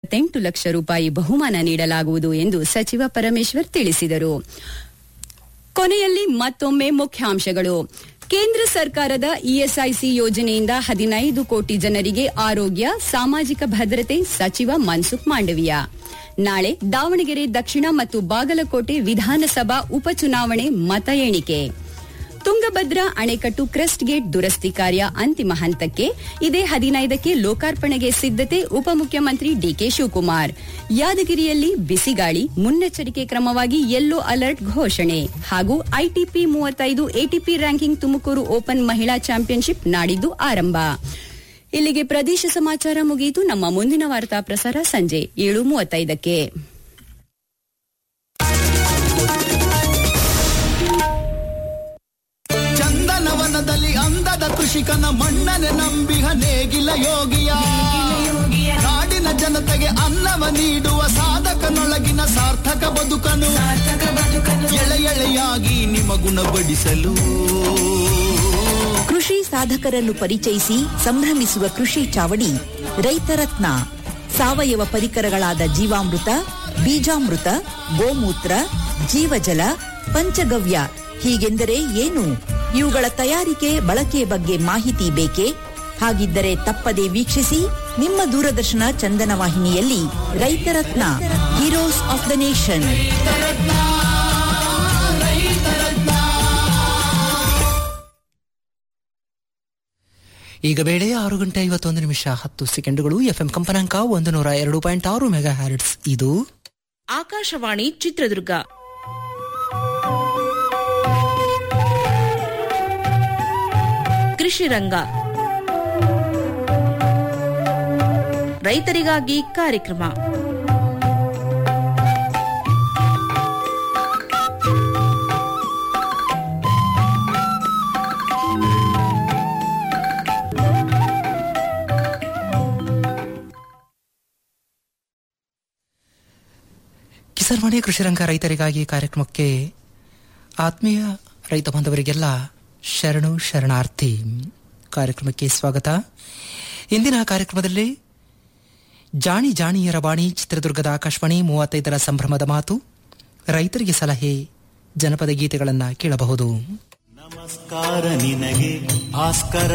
ಐವತ್ತೆಂಟು ಲಕ್ಷ ರೂಪಾಯಿ ಬಹುಮಾನ ನೀಡಲಾಗುವುದು ಎಂದು ಸಚಿವ ಪರಮೇಶ್ವರ್ ತಿಳಿಸಿದರು ಕೊನೆಯಲ್ಲಿ ಮತ್ತೊಮ್ಮೆ ಮುಖ್ಯಾಂಶಗಳು ಕೇಂದ್ರ ಸರ್ಕಾರದ ಇಎಸ್ಐಸಿ ಯೋಜನೆಯಿಂದ ಹದಿನೈದು ಕೋಟಿ ಜನರಿಗೆ ಆರೋಗ್ಯ ಸಾಮಾಜಿಕ ಭದ್ರತೆ ಸಚಿವ ಮನ್ಸುಖ್ ಮಾಂಡವಿಯ ನಾಳೆ ದಾವಣಗೆರೆ ದಕ್ಷಿಣ ಮತ್ತು ಬಾಗಲಕೋಟೆ ವಿಧಾನಸಭಾ ಉಪಚುನಾವಣೆ ಮತ ಎಣಿಕೆ ತುಂಗಭದ್ರಾ ಅಣೆಕಟ್ಟು ಕ್ರೆಸ್ಟ್ ಗೇಟ್ ದುರಸ್ತಿ ಕಾರ್ಯ ಅಂತಿಮ ಹಂತಕ್ಕೆ ಇದೇ ಹದಿನೈದಕ್ಕೆ ಲೋಕಾರ್ಪಣೆಗೆ ಸಿದ್ದತೆ ಉಪಮುಖ್ಯಮಂತ್ರಿ ಡಿಕೆ ಶಿವಕುಮಾರ್ ಯಾದಗಿರಿಯಲ್ಲಿ ಬಿಸಿಗಾಳಿ ಮುನ್ನೆಚ್ಚರಿಕೆ ಕ್ರಮವಾಗಿ ಯೆಲ್ಲೋ ಅಲರ್ಟ್ ಘೋಷಣೆ ಹಾಗೂ ಐಟಿಪಿ ಮೂವತ್ತೈದು ಎಟಿಪಿ ರ್ಯಾಂಕಿಂಗ್ ತುಮಕೂರು ಓಪನ್ ಮಹಿಳಾ ಚಾಂಪಿಯನ್ಶಿಪ್ ನಾಡಿದ್ದು ಆರಂಭ ಇಲ್ಲಿಗೆ ಪ್ರದೇಶ ಸಮಾಚಾರ ಮುಗಿಯಿತು ನಮ್ಮ ಮುಂದಿನ ವಾರ್ತಾ ಪ್ರಸಾರ ಸಂಜೆ ಏಳು ಮೂವತ್ತೈದಕ್ಕೆ ಚಂದನವನದಲ್ಲಿ ಅಂದದ ಕೃಷಿಕನ ಮಣ್ಣನೆ ನಂಬಿಹ ನೇಗಿಲ ಯೋಗಿಯ ನಾಡಿನ ಜನತೆಗೆ ಅನ್ನವ ನೀಡುವ ಸಾಧಕನೊಳಗಿನ ಸಾರ್ಥಕ ಬದುಕನು ಎಳೆ ಎಳೆಯಾಗಿ ನಿಮಗುಣ ಬಡಿಸಲು ಕೃಷಿ ಸಾಧಕರನ್ನು ಪರಿಚಯಿಸಿ ಸಂಭ್ರಮಿಸುವ ಕೃಷಿ ಚಾವಡಿ ರೈತರತ್ನ ಸಾವಯವ ಪರಿಕರಗಳಾದ ಜೀವಾಮೃತ ಬೀಜಾಮೃತ ಗೋಮೂತ್ರ ಜೀವಜಲ ಪಂಚಗವ್ಯ ಹೀಗೆಂದರೆ ಏನು ಇವುಗಳ ತಯಾರಿಕೆ ಬಳಕೆ ಬಗ್ಗೆ ಮಾಹಿತಿ ಬೇಕೇ ಹಾಗಿದ್ದರೆ ತಪ್ಪದೆ ವೀಕ್ಷಿಸಿ ನಿಮ್ಮ ದೂರದರ್ಶನ ಚಂದನ ವಾಹಿನಿಯಲ್ಲಿ Raitaratna heroes of the nation ಈಗ ಬೇಳೆ ಆರು ಗಂಟೆ ಐವತ್ತೊಂದು ನಿಮಿಷ ಹತ್ತು ಸೆಕೆಂಡುಗಳು ಎಫ್ಎಂ ಕಂಪನಾಂಕ ಒಂದು ನೂರ ಎರಡು ಪಾಯಿಂಟ್ ಆರು ಮೆಗಾ ಹ್ಯಾರಟ್ಸ್ ಇದು ಆಕಾಶವಾಣಿ ಚಿತ್ರದುರ್ಗ ಕೃಷಿ ರಂಗ ರೈತರಿಗಾಗಿ ಕಾರ್ಯಕ್ರಮ ಕಿಸರ್ವಾಣಿ ಕೃಷಿ ರಂಗ ರೈತರಿಗಾಗಿ ಕಾರ್ಯಕ್ರಮಕ್ಕೆ ಆತ್ಮೀಯ ರೈತ ಬಾಂಧವರಿಗೆಲ್ಲ ಶರಣು ಶರಣಾರ್ಥಿ ಕಾರ್ಯಕ್ರಮಕ್ಕೆ ಸ್ವಾಗತ ಇಂದಿನ ಕಾರ್ಯಕ್ರಮದಲ್ಲಿ ಜಾಣಿ ಜಾಣಿಯರ ಬಾಣಿ ಚಿತ್ರದುರ್ಗದ ಆಕಾಶವಾಣಿ ಮೂವತ್ತೈದರ ಸಂಭ್ರಮದ ಮಾತು ರೈತರಿಗೆ ಸಲಹೆ ಜನಪದ ಗೀತೆಗಳನ್ನು ಕೇಳಬಹುದು ನಮಸ್ಕಾರ ನಿನಗೆ ಭಾಸ್ಕರ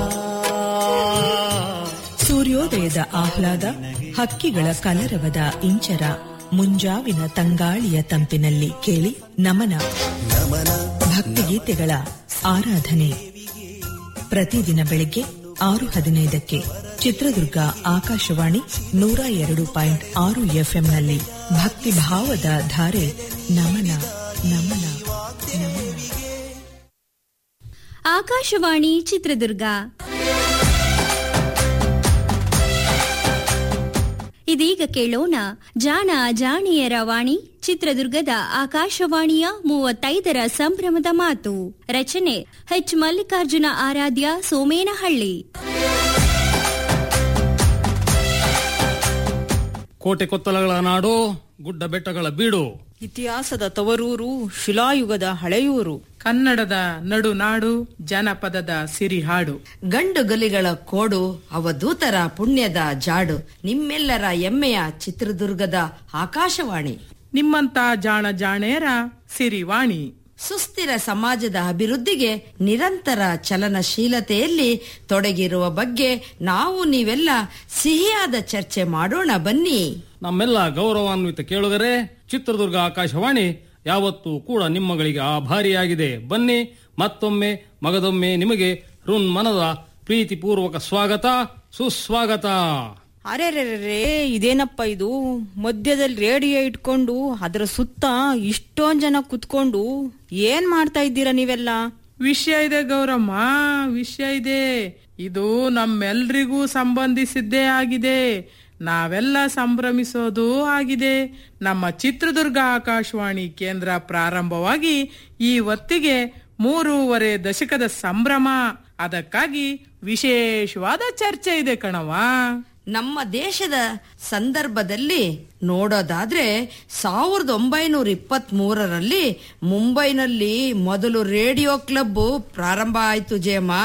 ಸೂರ್ಯೋದಯದ ಆಹ್ಲಾದ ಹಕ್ಕಿಗಳ ಕಲರವದ ಇಂಚರ ಮುಂಜಾವಿನ ತಂಗಾಳಿಯ ತಂಪಿನಲ್ಲಿ ಕೇಳಿ ನಮನ ಭಕ್ತಿಗೀತೆಗಳ ಆರಾಧನೆ ಪ್ರತಿದಿನ ಬೆಳಿಗ್ಗೆ ಆರು ಹದಿನೈದಕ್ಕೆ ಚಿತ್ರದುರ್ಗ ಆಕಾಶವಾಣಿ ನೂರ ಎರಡು ಪಾಯಿಂಟ್ ಆರು ಎಫ್ಎಂನಲ್ಲಿ ಭಕ್ತಿ ಭಾವದ ಧಾರೆ ನಮನ ನಮನ ನಮನ ಆಕಾಶವಾಣಿ ಚಿತ್ರದುರ್ಗ ಇದೀಗ ಕೇಳೋಣ ಜಾಣ ಜಾಣಿಯರ ವಾಣಿ ಚಿತ್ರದುರ್ಗದ ಆಕಾಶವಾಣಿಯ ಮೂವತ್ತೈದರ ಸಂಭ್ರಮದ ಮಾತು ರಚನೆ ಎಚ್ ಮಲ್ಲಿಕಾರ್ಜುನ ಆರಾಧ್ಯ ಸೋಮೇನಹಳ್ಳಿ ಕೋಟೆ ಕೊತ್ತಲಗಳ ನಾಡು ಗುಡ್ಡ ಬೆಟ್ಟಗಳ ಬೀಡು ಇತಿಹಾಸದ ತವರೂರು ಶಿಲಾಯುಗದ ಹಳೆಯೂರು ಕನ್ನಡದ ನಡುನಾಡು ಜನಪದದ ಸಿರಿಹಾಡು ಗಂಡು ಗಲಿಗಳ ಕೋಡು ಅವಧೂತರ ಪುಣ್ಯದ ಜಾಡು ನಿಮ್ಮೆಲ್ಲರ ಹೆಮ್ಮೆಯ ಚಿತ್ರದುರ್ಗದ ಆಕಾಶವಾಣಿ ನಿಮ್ಮಂತ ಜಾಣ ಜಾಣೇರ ಸಿರಿವಾಣಿ ಸುಸ್ಥಿರ ಸಮಾಜದ ಅಭಿವೃದ್ಧಿಗೆ ನಿರಂತರ ಚಲನಶೀಲತೆಯಲ್ಲಿ ತೊಡಗಿರುವ ಬಗ್ಗೆ ನಾವು ನೀವೆಲ್ಲ ಸಿಹಿಯಾದ ಚರ್ಚೆ ಮಾಡೋಣ ಬನ್ನಿ ನಮ್ಮೆಲ್ಲ ಗೌರವಾನ್ವಿತ ಕೇಳುಗರೆ ಚಿತ್ರದುರ್ಗ ಆಕಾಶವಾಣಿ ಯಾವತ್ತೂ ಕೂಡ ನಿಮ್ಮಗಳಿಗೆ ಆಭಾರಿಯಾಗಿದೆ ಬನ್ನಿ ಮತ್ತೊಮ್ಮೆ ಮಗದೊಮ್ಮೆ ನಿಮಗೆ ರುನ್ ಮನದ ಪ್ರೀತಿಪೂರ್ವಕ ಸ್ವಾಗತ ಸುಸ್ವಾಗತ ಅರೆರೆರೆ ಇದೇನಪ್ಪ ಇದು ಮಧ್ಯದಲ್ಲಿ ರೇಡಿಯೋ ಇಟ್ಕೊಂಡು ಅದರ ಸುತ್ತ ಇಷ್ಟೊಂದ್ ಜನ ಕುತ್ಕೊಂಡು ಏನ್ ಮಾಡ್ತಾ ಇದ್ದೀರಾ ನೀವೆಲ್ಲ ವಿಷಯ ಇದೆ ಗೌರಮ್ಮ ವಿಷಯ ಇದೆ ಇದು ನಮ್ಮೆಲ್ರಿಗೂ ಸಂಬಂಧಿಸಿದ್ದೇ ಆಗಿದೆ ನಾವೆಲ್ಲ ಸಂಭ್ರಮಿಸೋದು ಆಗಿದೆ ನಮ್ಮ ಚಿತ್ರದುರ್ಗ ಆಕಾಶವಾಣಿ ಕೇಂದ್ರ ಪ್ರಾರಂಭವಾಗಿ ಈ ಹೊತ್ತಿಗೆ ಮೂರೂವರೆ ದಶಕದ ಸಂಭ್ರಮ ಅದಕ್ಕಾಗಿ ವಿಶೇಷವಾದ ಚರ್ಚೆ ಇದೆ ಕಣವ ನಮ್ಮ ದೇಶದ ಸಂದರ್ಭದಲ್ಲಿ ನೋಡೋದಾದ್ರೆ ಸಾವಿರದ ಒಂಬೈನೂರ ಇಪ್ಪತ್ತ್ ಮೂರರಲ್ಲಿ ಮುಂಬೈನಲ್ಲಿ ಮೊದಲು ರೇಡಿಯೋ ಕ್ಲಬ್ ಪ್ರಾರಂಭ ಆಯ್ತು ಜಯಮ್ಮ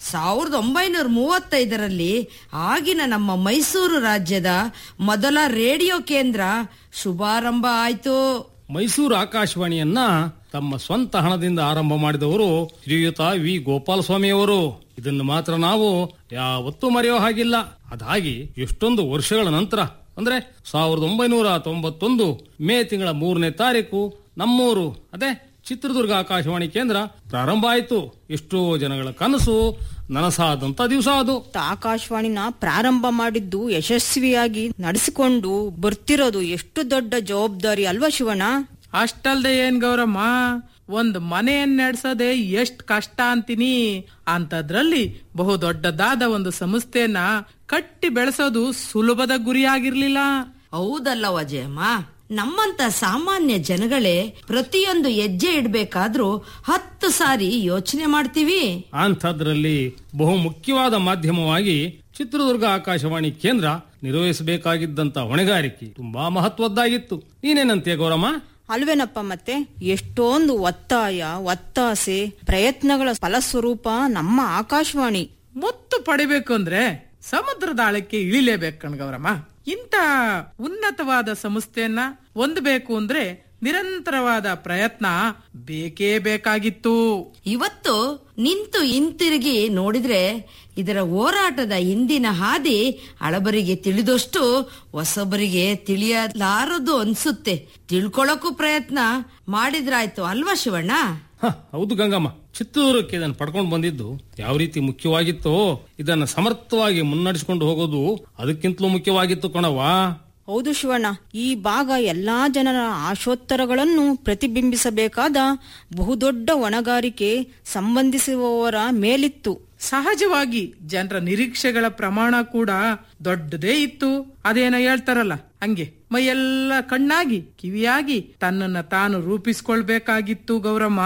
ಸಾವಿರದ ಒಂಬೈನೂರ ಮೂವತ್ತೈದರಲ್ಲಿ ಆಗಿನ ನಮ್ಮ ಮೈಸೂರು ರಾಜ್ಯದ ಮೊದಲ ರೇಡಿಯೋ ಕೇಂದ್ರ ಶುಭಾರಂಭ ಆಯ್ತು ಮೈಸೂರು ಆಕಾಶವಾಣಿಯನ್ನ ತಮ್ಮ ಸ್ವಂತ ಹಣದಿಂದ ಆರಂಭ ಮಾಡಿದವರು ಶ್ರೀಯುತ ವಿ ಗೋಪಾಲಸ್ವಾಮಿಯವರು ಇದನ್ನು ಮಾತ್ರ ನಾವು ಯಾವತ್ತೂ ಮರೆಯೋ ಹಾಗಿಲ್ಲ ಅದಾಗಿ ಎಷ್ಟೊಂದು ವರ್ಷಗಳ ನಂತರ ಅಂದ್ರೆ ಸಾವಿರದ ಒಂಬೈನೂರ ತೊಂಬತ್ತೊಂದು ಮೇ ತಿಂಗಳ ಮೂರನೇ ತಾರೀಕು ನಮ್ಮೂರು ಅದೇ ಚಿತ್ರದುರ್ಗ ಆಕಾಶವಾಣಿ ಕೇಂದ್ರ ಪ್ರಾರಂಭ ಆಯಿತು ಎಷ್ಟೋ ಜನಗಳ ಕನಸು ನನಸಾದಂತ ದಿವಸ ಅದು ಆಕಾಶವಾಣಿನ ಪ್ರಾರಂಭ ಮಾಡಿದ್ದು ಯಶಸ್ವಿಯಾಗಿ ನಡೆಸಿಕೊಂಡು ಬರ್ತಿರೋದು ಎಷ್ಟು ದೊಡ್ಡ ಜವಾಬ್ದಾರಿ ಅಲ್ವಾ ಶಿವಣ್ಣ ಅಷ್ಟಲ್ದೆ ಏನ್ ಗೌರಮ್ಮ ಒಂದ್ ಮನೆಯನ್ನ ನಡೆಸೋದೇ ಎಷ್ಟ್ ಕಷ್ಟ ಅಂತೀನಿ ಅಂತದ್ರಲ್ಲಿ ಬಹು ದೊಡ್ಡದಾದ ಒಂದು ಸಂಸ್ಥೆಯನ್ನ ಕಟ್ಟಿ ಬೆಳೆಸೋದು ಸುಲಭದ ಗುರಿಯಾಗಿರ್ಲಿಲ್ಲ ಹೌದಲ್ಲ ಅಜಯಮ್ಮ ನಮ್ಮಂತ ಸಾಮಾನ್ಯ ಜನಗಳೇ ಪ್ರತಿಯೊಂದು ಹೆಜ್ಜೆ ಇಡ್ಬೇಕಾದ್ರೂ ಹತ್ತು ಸಾರಿ ಯೋಚನೆ ಮಾಡ್ತೀವಿ ಅಂಥದ್ರಲ್ಲಿ ಬಹು ಮುಖ್ಯವಾದ ಮಾಧ್ಯಮವಾಗಿ ಚಿತ್ರದುರ್ಗ ಆಕಾಶವಾಣಿ ಕೇಂದ್ರ ನಿರ್ವಹಿಸಬೇಕಾಗಿದ್ದಂತ ಹೊಣೆಗಾರಿಕೆ ತುಂಬಾ ಮಹತ್ವದ್ದಾಗಿತ್ತು ನೀನೇನಂತೀಯ ಗೌರಮ್ಮ ಅಲ್ವೇನಪ್ಪ ಮತ್ತೆ ಎಷ್ಟೊಂದು ಒತ್ತಾಯ ಒತ್ತಾಸೆ ಪ್ರಯತ್ನಗಳ ಫಲಸ್ವರೂಪ ನಮ್ಮ ಆಕಾಶವಾಣಿ ಮುತ್ತು ಪಡಿಬೇಕು ಅಂದ್ರೆ ಸಮುದ್ರದ ಆಳಕ್ಕೆ ಇಳಿಲೇಬೇಕು ಕಣ್ಗೌರಮ್ಮ ಇಂಥ ಉನ್ನತವಾದ ಸಂಸ್ಥೆಯನ್ನ ಹೊಂದಬೇಕು ಅಂದ್ರೆ ನಿರಂತರವಾದ ಪ್ರಯತ್ನ ಬೇಕೇ ಬೇಕಾಗಿತ್ತು ಇವತ್ತು ನಿಂತು ಹಿಂತಿರುಗಿ ನೋಡಿದ್ರೆ ಇದರ ಹೋರಾಟದ ಹಿಂದಿನ ಹಾದಿ ಹಳಬರಿಗೆ ತಿಳಿದಷ್ಟು ಹೊಸಬರಿಗೆ ತಿಳಿಯಲಾರದು ಅನ್ಸುತ್ತೆ ತಿಳ್ಕೊಳಕ್ಕೂ ಪ್ರಯತ್ನ ಮಾಡಿದ್ರಾಯ್ತು ಅಲ್ವಾ ಶಿವಣ್ಣ ಹ, ಹೌದು ಗಂಗಮ್ಮ ಚಿತ್ರದುರ್ಗಕ್ಕೆ ಇದನ್ನು ಪಡ್ಕೊಂಡು ಬಂದಿದ್ದು ಯಾವ ರೀತಿ ಮುಖ್ಯವಾಗಿತ್ತೋ ಇದನ್ನ ಸಮರ್ಥವಾಗಿ ಮುನ್ನಡೆಸಿಕೊಂಡು ಹೋಗೋದು ಅದಕ್ಕಿಂತಲೂ ಮುಖ್ಯವಾಗಿತ್ತು ಕಣವಾ ಹೌದು ಶಿವಣ್ಣ ಈ ಭಾಗ ಎಲ್ಲಾ ಜನರ ಆಶೋತ್ತರಗಳನ್ನು ಪ್ರತಿಬಿಂಬಿಸಬೇಕಾದ ಬಹುದೊಡ್ಡ ಹೊಣೆಗಾರಿಕೆ ಸಂಬಂಧಿಸುವವರ ಮೇಲಿತ್ತು ಸಹಜವಾಗಿ ಜನರ ನಿರೀಕ್ಷೆಗಳ ಪ್ರಮಾಣ ಕೂಡ ದೊಡ್ಡದೇ ಇತ್ತು ಅದೇನೋ ಹೇಳ್ತಾರಲ್ಲ ಹಂಗೆ ಮೈಯೆಲ್ಲ ಕಣ್ಣಾಗಿ ಕಿವಿಯಾಗಿ ತನ್ನನ್ನ ತಾನು ರೂಪಿಸ್ಕೊಳ್ಬೇಕಾಗಿತ್ತು ಗೌರಮ್ಮ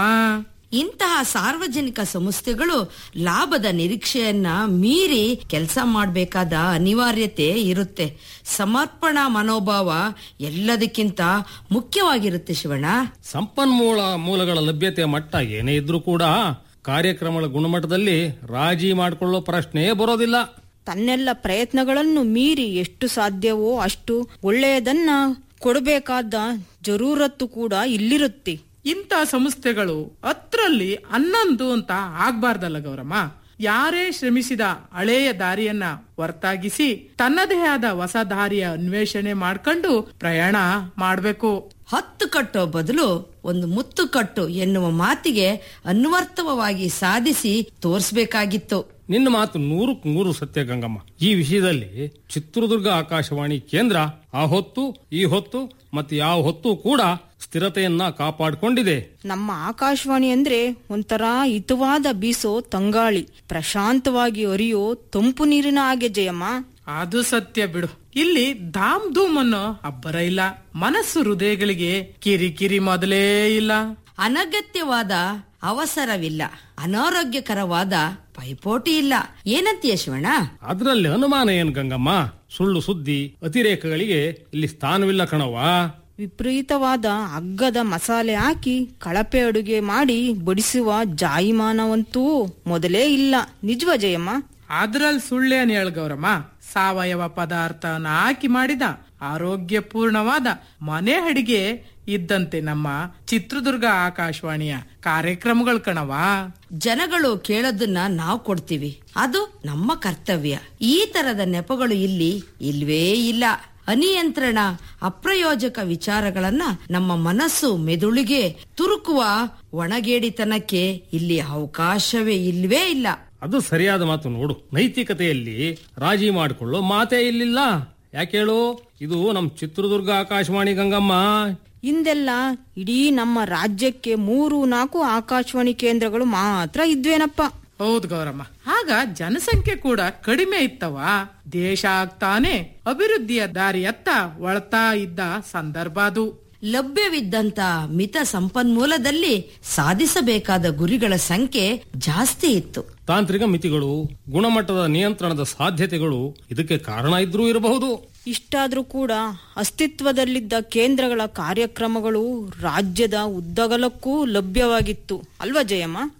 ಇಂತಹ ಸಾರ್ವಜನಿಕ ಸಂಸ್ಥೆಗಳು ಲಾಭದ ನಿರೀಕ್ಷೆಯನ್ನ ಮೀರಿ ಕೆಲಸ ಮಾಡಬೇಕಾದ ಅನಿವಾರ್ಯತೆ ಇರುತ್ತೆ ಸಮರ್ಪಣಾ ಮನೋಭಾವ ಎಲ್ಲದಕ್ಕಿಂತ ಮುಖ್ಯವಾಗಿರುತ್ತೆ ಶಿವಣ್ಣ ಸಂಪನ್ಮೂಲ ಮೂಲಗಳ ಲಭ್ಯತೆ ಮಟ್ಟ ಏನೇ ಇದ್ರೂ ಕೂಡ ಕಾರ್ಯಕ್ರಮಗಳ ಗುಣಮಟ್ಟದಲ್ಲಿ ರಾಜಿ ಮಾಡಿಕೊಳ್ಳೋ ಪ್ರಶ್ನೆಯೇ ಬರೋದಿಲ್ಲ ತನ್ನೆಲ್ಲ ಪ್ರಯತ್ನಗಳನ್ನು ಮೀರಿ ಎಷ್ಟು ಸಾಧ್ಯವೋ ಅಷ್ಟು ಒಳ್ಳೆಯದನ್ನ ಕೊಡಬೇಕಾದ ಜರೂರತ್ತು ಕೂಡ ಇಲ್ಲಿರುತ್ತೆ ಇಂಥ ಸಂಸ್ಥೆಗಳು ಹತ್ರಲ್ಲಿ ಹನ್ನೊಂದು ಅಂತ ಆಗ್ಬಾರ್ದಲ್ಲ ಗೌರಮ್ಮ ಯಾರೇ ಶ್ರಮಿಸಿದ ಹಳೆಯ ದಾರಿಯನ್ನ ಹೊರತಾಗಿಸಿ ತನ್ನದೇ ಆದ ಹೊಸ ದಾರಿಯ ಅನ್ವೇಷಣೆ ಮಾಡ್ಕೊಂಡು ಪ್ರಯಾಣ ಮಾಡ್ಬೇಕು ಹತ್ತು ಕಟ್ಟೋ ಬದಲು ಒಂದು ಮುತ್ತು ಕಟ್ಟು ಎನ್ನುವ ಮಾತಿಗೆ ಅನ್ವರ್ಥವಾಗಿ ಸಾಧಿಸಿ ತೋರಿಸಬೇಕಾಗಿತ್ತು ನಿನ್ನ ಮಾತು ನೂರಕ್ಕೆ ನೂರು ಸತ್ಯ ಗಂಗಮ್ಮ ಈ ವಿಷಯದಲ್ಲಿ ಚಿತ್ರದುರ್ಗ ಆಕಾಶವಾಣಿ ಕೇಂದ್ರ ಆ ಹೊತ್ತು ಈ ಹೊತ್ತು ಮತ್ತೆ ಯಾವ ಹೊತ್ತು ಕೂಡ ಸ್ಥಿರತೆಯನ್ನ ಕಾಪಾಡಿಕೊಂಡಿದೆ ನಮ್ಮ ಆಕಾಶವಾಣಿ ಅಂದ್ರೆ ಒಂಥರ ಹಿತವಾದ ಬೀಸೋ ತಂಗಾಳಿ ಪ್ರಶಾಂತವಾಗಿ ಹರಿಯೋ ತಂಪು ನೀರಿನ ಹಾಗೆ ಜಯಮ್ಮ ಅದು ಸತ್ಯ ಬಿಡು ಇಲ್ಲಿ ಧಾಮ್ ಧೂಮ್ ಅನ್ನೋ ಅಬ್ಬರ ಇಲ್ಲ ಮನಸ್ಸು ಹೃದಯಗಳಿಗೆ ಕಿರಿ ಕಿರಿ ಮೊದಲೇ ಇಲ್ಲ ಅನಗತ್ಯವಾದ ಅವಸರವಿಲ್ಲ ಅನಾರೋಗ್ಯಕರವಾದ ಪೈಪೋಟಿ ಇಲ್ಲ ಏನಂತೀಯ ಶಿವಣ್ಣ ಅದರಲ್ಲಿ ಅನುಮಾನ ಏನು ಗಂಗಮ್ಮ ಸುಳ್ಳು ಸುದ್ದಿ ಅತಿರೇಕಗಳಿಗೆ ಇಲ್ಲಿ ಸ್ಥಾನವಿಲ್ಲ ಕಣವಾ ವಿಪರೀತವಾದ ಅಗ್ಗದ ಮಸಾಲೆ ಹಾಕಿ ಕಳಪೆ ಅಡುಗೆ ಮಾಡಿ ಬಡಿಸುವ ಜಾಯಿಮಾನವಂತೂ ಮೊದಲೇ ಇಲ್ಲ ನಿಜವ ಜಯಮ್ಮ ಅದ್ರಲ್ಲಿ ಸುಳ್ಳೇನ್ ಹೇಳ್ ಗೌರಮ್ಮ ಸಾವಯವ ಪದಾರ್ಥನ ಹಾಕಿ ಮಾಡಿದ ಆರೋಗ್ಯಪೂರ್ಣವಾದ ಮನೆ ಅಡಿಗೆ ಇದ್ದಂತೆ ನಮ್ಮ ಚಿತ್ರದುರ್ಗ ಆಕಾಶವಾಣಿಯ ಕಾರ್ಯಕ್ರಮಗಳು ಕಣವಾ ಜನಗಳು ಕೇಳೋದನ್ನ ನಾವು ಕೊಡ್ತೀವಿ ಅದು ನಮ್ಮ ಕರ್ತವ್ಯ ಈ ತರದ ನೆಪಗಳು ಇಲ್ಲಿ ಇಲ್ವೇ ಇಲ್ಲ ಅನಿಯಂತ್ರಣ ಅಪ್ರಯೋಜಕ ವಿಚಾರಗಳನ್ನ ನಮ್ಮ ಮನಸ್ಸು ಮೆದುಳಿಗೆ ತುರುಕುವ ಒಣಗೇಡಿತನಕ್ಕೆ ಇಲ್ಲಿ ಅವಕಾಶವೇ ಇಲ್ವೇ ಇಲ್ಲ ಅದು ಸರಿಯಾದ ಮಾತು ನೋಡು ನೈತಿಕತೆಯಲ್ಲಿ ರಾಜಿ ಮಾಡಿಕೊಳ್ಳೋ ಮಾತೇ ಇಲ್ಲಿಲ್ಲ ಯಾಕೆ ಹೇಳು ಇದು ನಮ್ ಚಿತ್ರದುರ್ಗ ಆಕಾಶವಾಣಿ ಗಂಗಮ್ಮ ಹಿಂದೆಲ್ಲ ಇಡೀ ನಮ್ಮ ರಾಜ್ಯಕ್ಕೆ ಮೂರು ನಾಲ್ಕು ಆಕಾಶವಾಣಿ ಕೇಂದ್ರಗಳು ಮಾತ್ರ ಇದ್ವೇನಪ್ಪ ಹೌದು ಗೌರಮ್ಮ ಆಗ ಜನಸಂಖ್ಯೆ ಕೂಡ ಕಡಿಮೆ ಇತ್ತವ ದೇಶ ಆಗ್ತಾನೆ ಅಭಿವೃದ್ಧಿಯ ದಾರಿಯತ್ತ ಒಳ್ತಾ ಇದ್ದ ಸಂದರ್ಭ ಅದು ಲಭ್ಯವಿದ್ದಂತ ಮಿತ ಸಂಪನ್ಮೂಲದಲ್ಲಿ ಸಾಧಿಸಬೇಕಾದ ಗುರಿಗಳ ಸಂಖ್ಯೆ ಜಾಸ್ತಿ ಇತ್ತು ತಾಂತ್ರಿಕ ಮಿತಿಗಳು ಗುಣಮಟ್ಟದ ನಿಯಂತ್ರಣದ ಸಾಧ್ಯತೆಗಳು ಇದಕ್ಕೆ ಕಾರಣ ಇದ್ರೂ ಇರಬಹುದು ಇಷ್ಟಾದ್ರೂ ಕೂಡ ಅಸ್ತಿತ್ವದಲ್ಲಿದ್ದ ಕೇಂದ್ರಗಳ ಕಾರ್ಯಕ್ರಮಗಳು ರಾಜ್ಯದ ಉದ್ದಗಲಕ್ಕೂ ಲಭ್ಯವಾಗಿತ್ತು ಅಲ್ವಾ ಜಯಮ್ಮ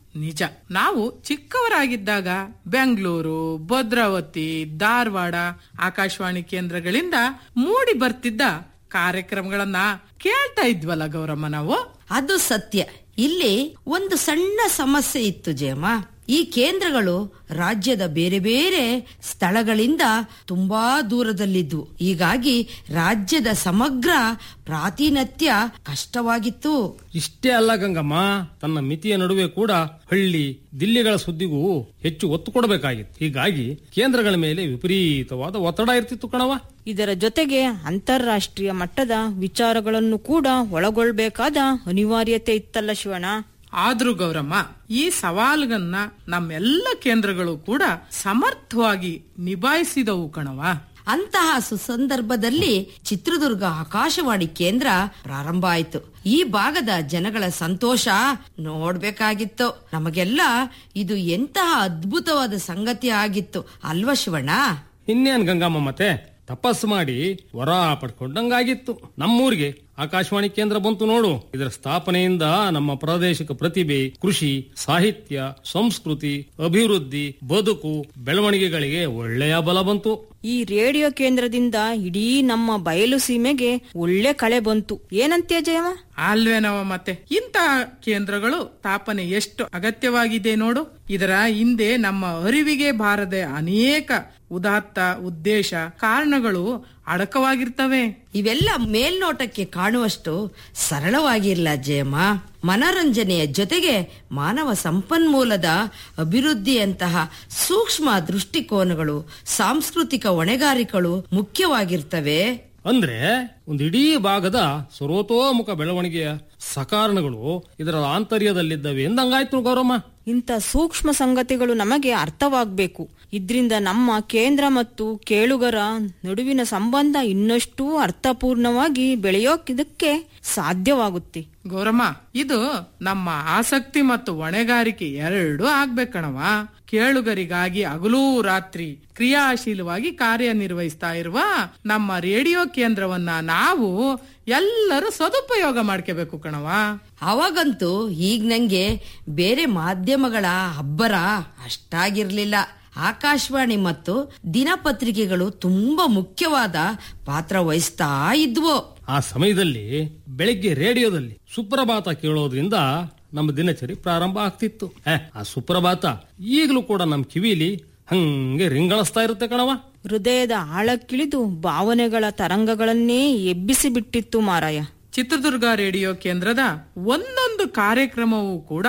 ನಿಜ ನಾವು ಚಿಕ್ಕವರಾಗಿದ್ದಾಗ ಬೆಂಗಳೂರು ಭದ್ರಾವತಿ ಧಾರವಾಡ ಆಕಾಶವಾಣಿ ಕೇಂದ್ರಗಳಿಂದ ಮೂಡಿ ಬರ್ತಿದ್ದ ಕಾರ್ಯಕ್ರಮಗಳನ್ನ ಕೇಳ್ತಾ ಇದ್ವಲ್ಲ ಗೌರಮ್ಮ ನಾವು ಅದು ಸತ್ಯ ಇಲ್ಲಿ ಒಂದು ಸಣ್ಣ ಸಮಸ್ಯೆ ಇತ್ತು ಜಯಮ್ಮ ಈ ಕೇಂದ್ರಗಳು ರಾಜ್ಯದ ಬೇರೆ ಬೇರೆ ಸ್ಥಳಗಳಿಂದ ತುಂಬಾ ದೂರದಲ್ಲಿದ್ವು ಹೀಗಾಗಿ ರಾಜ್ಯದ ಸಮಗ್ರ ಪ್ರಾತಿನಿಧ್ಯ ಕಷ್ಟವಾಗಿತ್ತು ಇಷ್ಟೇ ಅಲ್ಲ ಗಂಗಮ್ಮ ತನ್ನ ಮಿತಿಯ ನಡುವೆ ಕೂಡ ಹಳ್ಳಿ ದಿಲ್ಲಿಗಳ ಸುದ್ದಿಗೂ ಹೆಚ್ಚು ಒತ್ತು ಕೊಡಬೇಕಾಗಿತ್ತು ಹೀಗಾಗಿ ಕೇಂದ್ರಗಳ ಮೇಲೆ ವಿಪರೀತವಾದ ಒತ್ತಡ ಇರ್ತಿತ್ತು ಕಣವ ಇದರ ಜೊತೆಗೆ ಅಂತಾರಾಷ್ಟ್ರೀಯ ಮಟ್ಟದ ವಿಚಾರಗಳನ್ನು ಕೂಡ ಒಳಗೊಳ್ಬೇಕಾದ ಅನಿವಾರ್ಯತೆ ಇತ್ತಲ್ಲ ಶಿವಣ್ಣ ಆದ್ರೂ ಗೌರಮ್ಮ ಈ ಸವಾಲುಗನ್ನ ನಮ್ಮೆಲ್ಲ ಕೇಂದ್ರಗಳು ಕೂಡ ಸಮರ್ಥವಾಗಿ ನಿಭಾಯಿಸಿದವು ಕಣವ ಅಂತಹ ಸುಸಂದರ್ಭದಲ್ಲಿ ಚಿತ್ರದುರ್ಗ ಆಕಾಶವಾಣಿ ಕೇಂದ್ರ ಪ್ರಾರಂಭ ಆಯಿತು ಈ ಭಾಗದ ಜನಗಳ ಸಂತೋಷ ನೋಡ್ಬೇಕಾಗಿತ್ತು ನಮಗೆಲ್ಲ ಇದು ಎಂತಹ ಅದ್ಭುತವಾದ ಸಂಗತಿ ಆಗಿತ್ತು ಅಲ್ವಾ ಶಿವಣ್ಣ ಇನ್ನೇನ್ ಗಂಗಮ್ಮ ಮತ್ತೆ ತಪಸ್ಸು ಮಾಡಿ ವರ ಪಡ್ಕೊಂಡಂಗಾಗಿತ್ತು ನಮ್ಮೂರಿಗೆ ಆಕಾಶವಾಣಿ ಕೇಂದ್ರ ಬಂತು ನೋಡು ಇದರ ಸ್ಥಾಪನೆಯಿಂದ ನಮ್ಮ ಪ್ರಾದೇಶಿಕ ಪ್ರತಿಭೆ ಕೃಷಿ ಸಾಹಿತ್ಯ ಸಂಸ್ಕೃತಿ ಅಭಿವೃದ್ಧಿ ಬದುಕು ಬೆಳವಣಿಗೆಗಳಿಗೆ ಒಳ್ಳೆಯ ಬಲ ಬಂತು ಈ ರೇಡಿಯೋ ಕೇಂದ್ರದಿಂದ ಇಡೀ ನಮ್ಮ ಬಯಲು ಸೀಮೆಗೆ ಒಳ್ಳೆ ಕಳೆ ಬಂತು ಏನಂತ್ಯ ಜಯಮ್ಮ ಅಲ್ವೇನವ ಮತ್ತೆ ಇಂತಹ ಕೇಂದ್ರಗಳು ಸ್ಥಾಪನೆ ಎಷ್ಟು ಅಗತ್ಯವಾಗಿದೆ ನೋಡು ಇದರ ಹಿಂದೆ ನಮ್ಮ ಅರಿವಿಗೆ ಬಾರದೆ ಅನೇಕ ಉದಾತ್ತ ಉದ್ದೇಶ ಕಾರಣಗಳು ಅಡಕವಾಗಿರ್ತವೆ ಇವೆಲ್ಲ ಮೇಲ್ನೋಟಕ್ಕೆ ಕಾಣುವಷ್ಟು ಸರಳವಾಗಿಲ್ಲ ಜಯಮ್ಮ ಮನರಂಜನೆಯ ಜೊತೆಗೆ ಮಾನವ ಸಂಪನ್ಮೂಲದ ಅಭಿವೃದ್ಧಿಯಂತಹ ಸೂಕ್ಷ್ಮ ದೃಷ್ಟಿಕೋನಗಳು ಸಾಂಸ್ಕೃತಿಕ ಹೊಣೆಗಾರಿಕೆಗಳು ಮುಖ್ಯವಾಗಿರ್ತವೆ ಅಂದ್ರೆ ಒಂದು ಇಡೀ ಭಾಗದ ಸರ್ವತೋಮುಖ ಬೆಳವಣಿಗೆಯ ಸಕಾರಣಗಳು ಇದರ ಆಂತರ್ಯದಲ್ಲಿದ್ದವೆ ಎಂದಂಗಾಯ್ತು ಗೌರಮ್ಮ ಇಂಥ ಸೂಕ್ಷ್ಮ ಸಂಗತಿಗಳು ನಮಗೆ ಅರ್ಥವಾಗಬೇಕು ಇದ್ರಿಂದ ನಮ್ಮ ಕೇಂದ್ರ ಮತ್ತು ಕೇಳುಗರ ನಡುವಿನ ಸಂಬಂಧ ಇನ್ನಷ್ಟು ಅರ್ಥಪೂರ್ಣವಾಗಿ ಬೆಳೆಯೋಕಿದಕ್ಕೆ ಸಾಧ್ಯವಾಗುತ್ತೆ ಗೌರಮ್ಮ ಇದು ನಮ್ಮ ಆಸಕ್ತಿ ಮತ್ತು ಹೊಣೆಗಾರಿಕೆ ಎರಡೂ ಆಗ್ಬೇಕಣವ ಕೇಳುಗರಿಗಾಗಿ ಹಗಲೂ ರಾತ್ರಿ ಕ್ರಿಯಾಶೀಲವಾಗಿ ಕಾರ್ಯನಿರ್ವಹಿಸ್ತಾ ಇರುವ ನಮ್ಮ ರೇಡಿಯೋ ಕೇಂದ್ರವನ್ನ ನಾವು ಎಲ್ಲರೂ ಸದುಪಯೋಗ ಮಾಡ್ಕೋಬೇಕು ಕಣವ ಅವಾಗಂತೂ ಈಗ ನಂಗೆ ಬೇರೆ ಮಾಧ್ಯಮಗಳ ಅಬ್ಬರ ಅಷ್ಟಾಗಿರ್ಲಿಲ್ಲ ಆಕಾಶವಾಣಿ ಮತ್ತು ದಿನಪತ್ರಿಕೆಗಳು ತುಂಬಾ ಮುಖ್ಯವಾದ ಪಾತ್ರ ವಹಿಸ್ತಾ ಇದ್ವು ಆ ಸಮಯದಲ್ಲಿ ಬೆಳಿಗ್ಗೆ ರೇಡಿಯೋದಲ್ಲಿ ಸುಪ್ರಭಾತ ಕೇಳೋದ್ರಿಂದ ನಮ್ಮ ದಿನಚರಿ ಪ್ರಾರಂಭ ಆಗ್ತಿತ್ತು ಏ, ಆ ಸುಪ್ರಭಾತ ಈಗಲೂ ಕೂಡ ನಮ್ಮ ಕಿವಿಲಿ ಹಂಗೆ ರಿಂಗಳಿಸ್ತಾ ಇರುತ್ತೆ ಕಣವ ಹೃದಯದ ಆಳಕ್ಕಿಳಿದು ಭಾವನೆಗಳ ತರಂಗಗಳನ್ನೇ ಎಬ್ಬಿಸಿ ಬಿಟ್ಟಿತ್ತು ಮಾರಾಯ ಚಿತ್ರದುರ್ಗ ರೇಡಿಯೋ ಕೇಂದ್ರದ ಒಂದೊಂದು ಕಾರ್ಯಕ್ರಮವೂ ಕೂಡ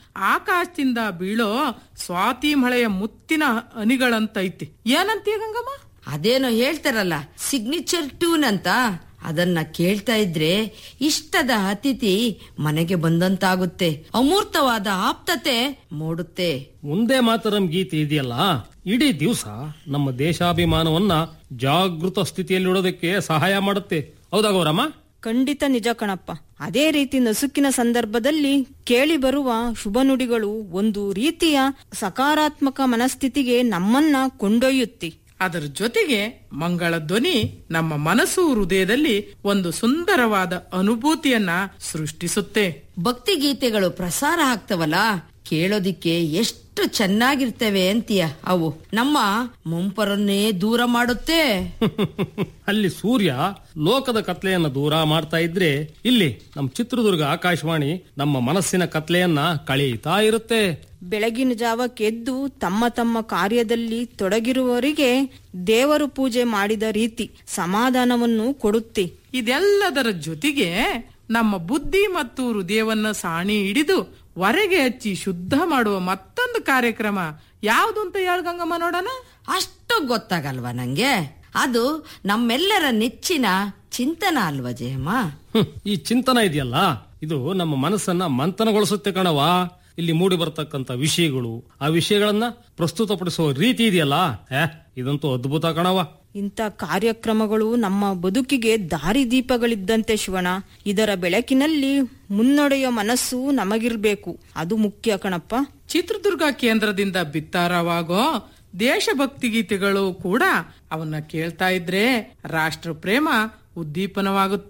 ಆಕಾಶದಿಂದ ಬೀಳೋ ಸ್ವಾತಿ ಮಳೆಯ ಮುತ್ತಿನ ಹನಿಗಳಂತೈತಿ ಏನಂತೀಯ ಗಂಗಮ್ಮ ಅದೇನೋ ಹೇಳ್ತಾರಲ್ಲ ಸಿಗ್ನೇಚರ್ ಟ್ಯೂನ್ ಅಂತ ಅದನ್ನ ಕೇಳ್ತಾ ಇದ್ರೆ ಇಷ್ಟದ ಅತಿಥಿ ಮನೆಗೆ ಬಂದಂತಾಗುತ್ತೆ ಅಮೂರ್ತವಾದ ಆಪ್ತತೆ ಮೂಡುತ್ತೆ ಒಂದೇ ಮಾತರಂ ಗೀತೆ ಇದೆಯಲ್ಲ ಇಡೀ ದಿವಸ ನಮ್ಮ ದೇಶಾಭಿಮಾನವನ್ನ ಜಾಗೃತ ಸ್ಥಿತಿಯಲ್ಲಿಡೋದಕ್ಕೆ ಸಹಾಯ ಮಾಡುತ್ತೆ ಹೌದಾ ಗೌರಮ್ಮ ಖಂಡಿತ ನಿಜ ಕಣಪ್ಪ ಅದೇ ರೀತಿ ನಸುಕಿನ ಸಂದರ್ಭದಲ್ಲಿ ಕೇಳಿ ಬರುವ ಶುಭ ನುಡಿಗಳು ಒಂದು ರೀತಿಯ ಸಕಾರಾತ್ಮಕ ಮನಸ್ಥಿತಿಗೆ ನಮ್ಮನ್ನ ಕೊಂಡೊಯ್ಯುತ್ತೆ ಅದರ ಜೊತೆಗೆ ಮಂಗಳ ಧ್ವನಿ ನಮ್ಮ ಮನಸ್ಸು ಹೃದಯದಲ್ಲಿ ಒಂದು ಸುಂದರವಾದ ಅನುಭೂತಿಯನ್ನ ಸೃಷ್ಟಿಸುತ್ತೆ ಭಕ್ತಿ ಗೀತೆಗಳು ಪ್ರಸಾರ ಆಗ್ತವಲ್ಲ ಕೇಳೋದಿಕ್ಕೆ ಎಷ್ಟು ಚೆನ್ನಾಗಿರ್ತವೆ ಅಂತೀಯ ಅವು ನಮ್ಮ ಮುಂಪರನ್ನೇ ದೂರ ಮಾಡುತ್ತೆ ಅಲ್ಲಿ ಸೂರ್ಯ ಲೋಕದ ಕತ್ಲೆಯನ್ನ ದೂರ ಮಾಡ್ತಾ ಇದ್ರೆ ಇಲ್ಲಿ ನಮ್ಮ ಚಿತ್ರದುರ್ಗ ಆಕಾಶವಾಣಿ ನಮ್ಮ ಮನಸ್ಸಿನ ಕತ್ಲೆಯನ್ನ ಕಳೀತಾ ಇರುತ್ತೆ ಬೆಳಗಿನ ಜಾವಕ್ಕೆ ಎದ್ದು ತಮ್ಮ ತಮ್ಮ ಕಾರ್ಯದಲ್ಲಿ ತೊಡಗಿರುವವರಿಗೆ ದೇವರು ಪೂಜೆ ಮಾಡಿದ ರೀತಿ ಸಮಾಧಾನವನ್ನು ಕೊಡುತ್ತೆ ಇದೆಲ್ಲದರ ಜೊತೆಗೆ ನಮ್ಮ ಬುದ್ಧಿ ಮತ್ತು ಹೃದಯವನ್ನ ಸಾಣಿ ಹಿಡಿದು ಹೊರಗೆ ಹಚ್ಚಿ ಶುದ್ಧ ಮಾಡುವ ಮತ್ತೊಂದು ಕಾರ್ಯಕ್ರಮ ಯಾವುದು ಅಂತ ಹೇಳ ಗಂಗಮ್ಮ ನೋಡೋಣ ಅಷ್ಟು ಗೊತ್ತಾಗಲ್ವಾ ನಂಗೆ ಅದು ನಮ್ಮೆಲ್ಲರ ನೆಚ್ಚಿನ ಚಿಂತನ ಅಲ್ವಾ ಜಯಮ್ಮ ಹ್ಮ್, ಈ ಚಿಂತನ ಇದೆಯಲ್ಲ ಇದು ನಮ್ಮ ಮನಸ್ಸನ್ನ ಮಂಥನಗೊಳಿಸುತ್ತೆ ಕಣವ ಇಲ್ಲಿ ಮೂಡಿ ಬರ್ತಕ್ಕಂತ ವಿಷಯಗಳು ಆ ವಿಷಯಗಳನ್ನ ಪ್ರಸ್ತುತಪಡಿಸುವ ರೀತಿ ಇದೆಯಲ್ಲ ಏ ಇದಂತೂ ಅದ್ಭುತ ಕಣವ ಇಂಥ ಕಾರ್ಯಕ್ರಮಗಳು ನಮ್ಮ ಬದುಕಿಗೆ ದಾರಿದೀಪಗಳಿದ್ದಂತೆ ಶಿವಣ ಇದರ ಬೆಳಕಿನಲ್ಲಿ ಮುನ್ನಡೆಯೋ ಮನಸ್ಸು ನಮಗಿರ್ಬೇಕು ಅದು ಮುಖ್ಯ ಕಣಪ್ಪ ಚಿತ್ರದುರ್ಗ ಕೇಂದ್ರದಿಂದ ಬಿತ್ತಾರವಾಗೋ ದೇಶಭಕ್ತಿ ಗೀತೆಗಳು ಕೂಡ ಅವನ್ನ ಕೇಳ್ತಾ ಇದ್ರೆ ರಾಷ್ಟ್ರ ಪ್ರೇಮ ಉದ್ದೀಪನವಾಗುತ್ತೆ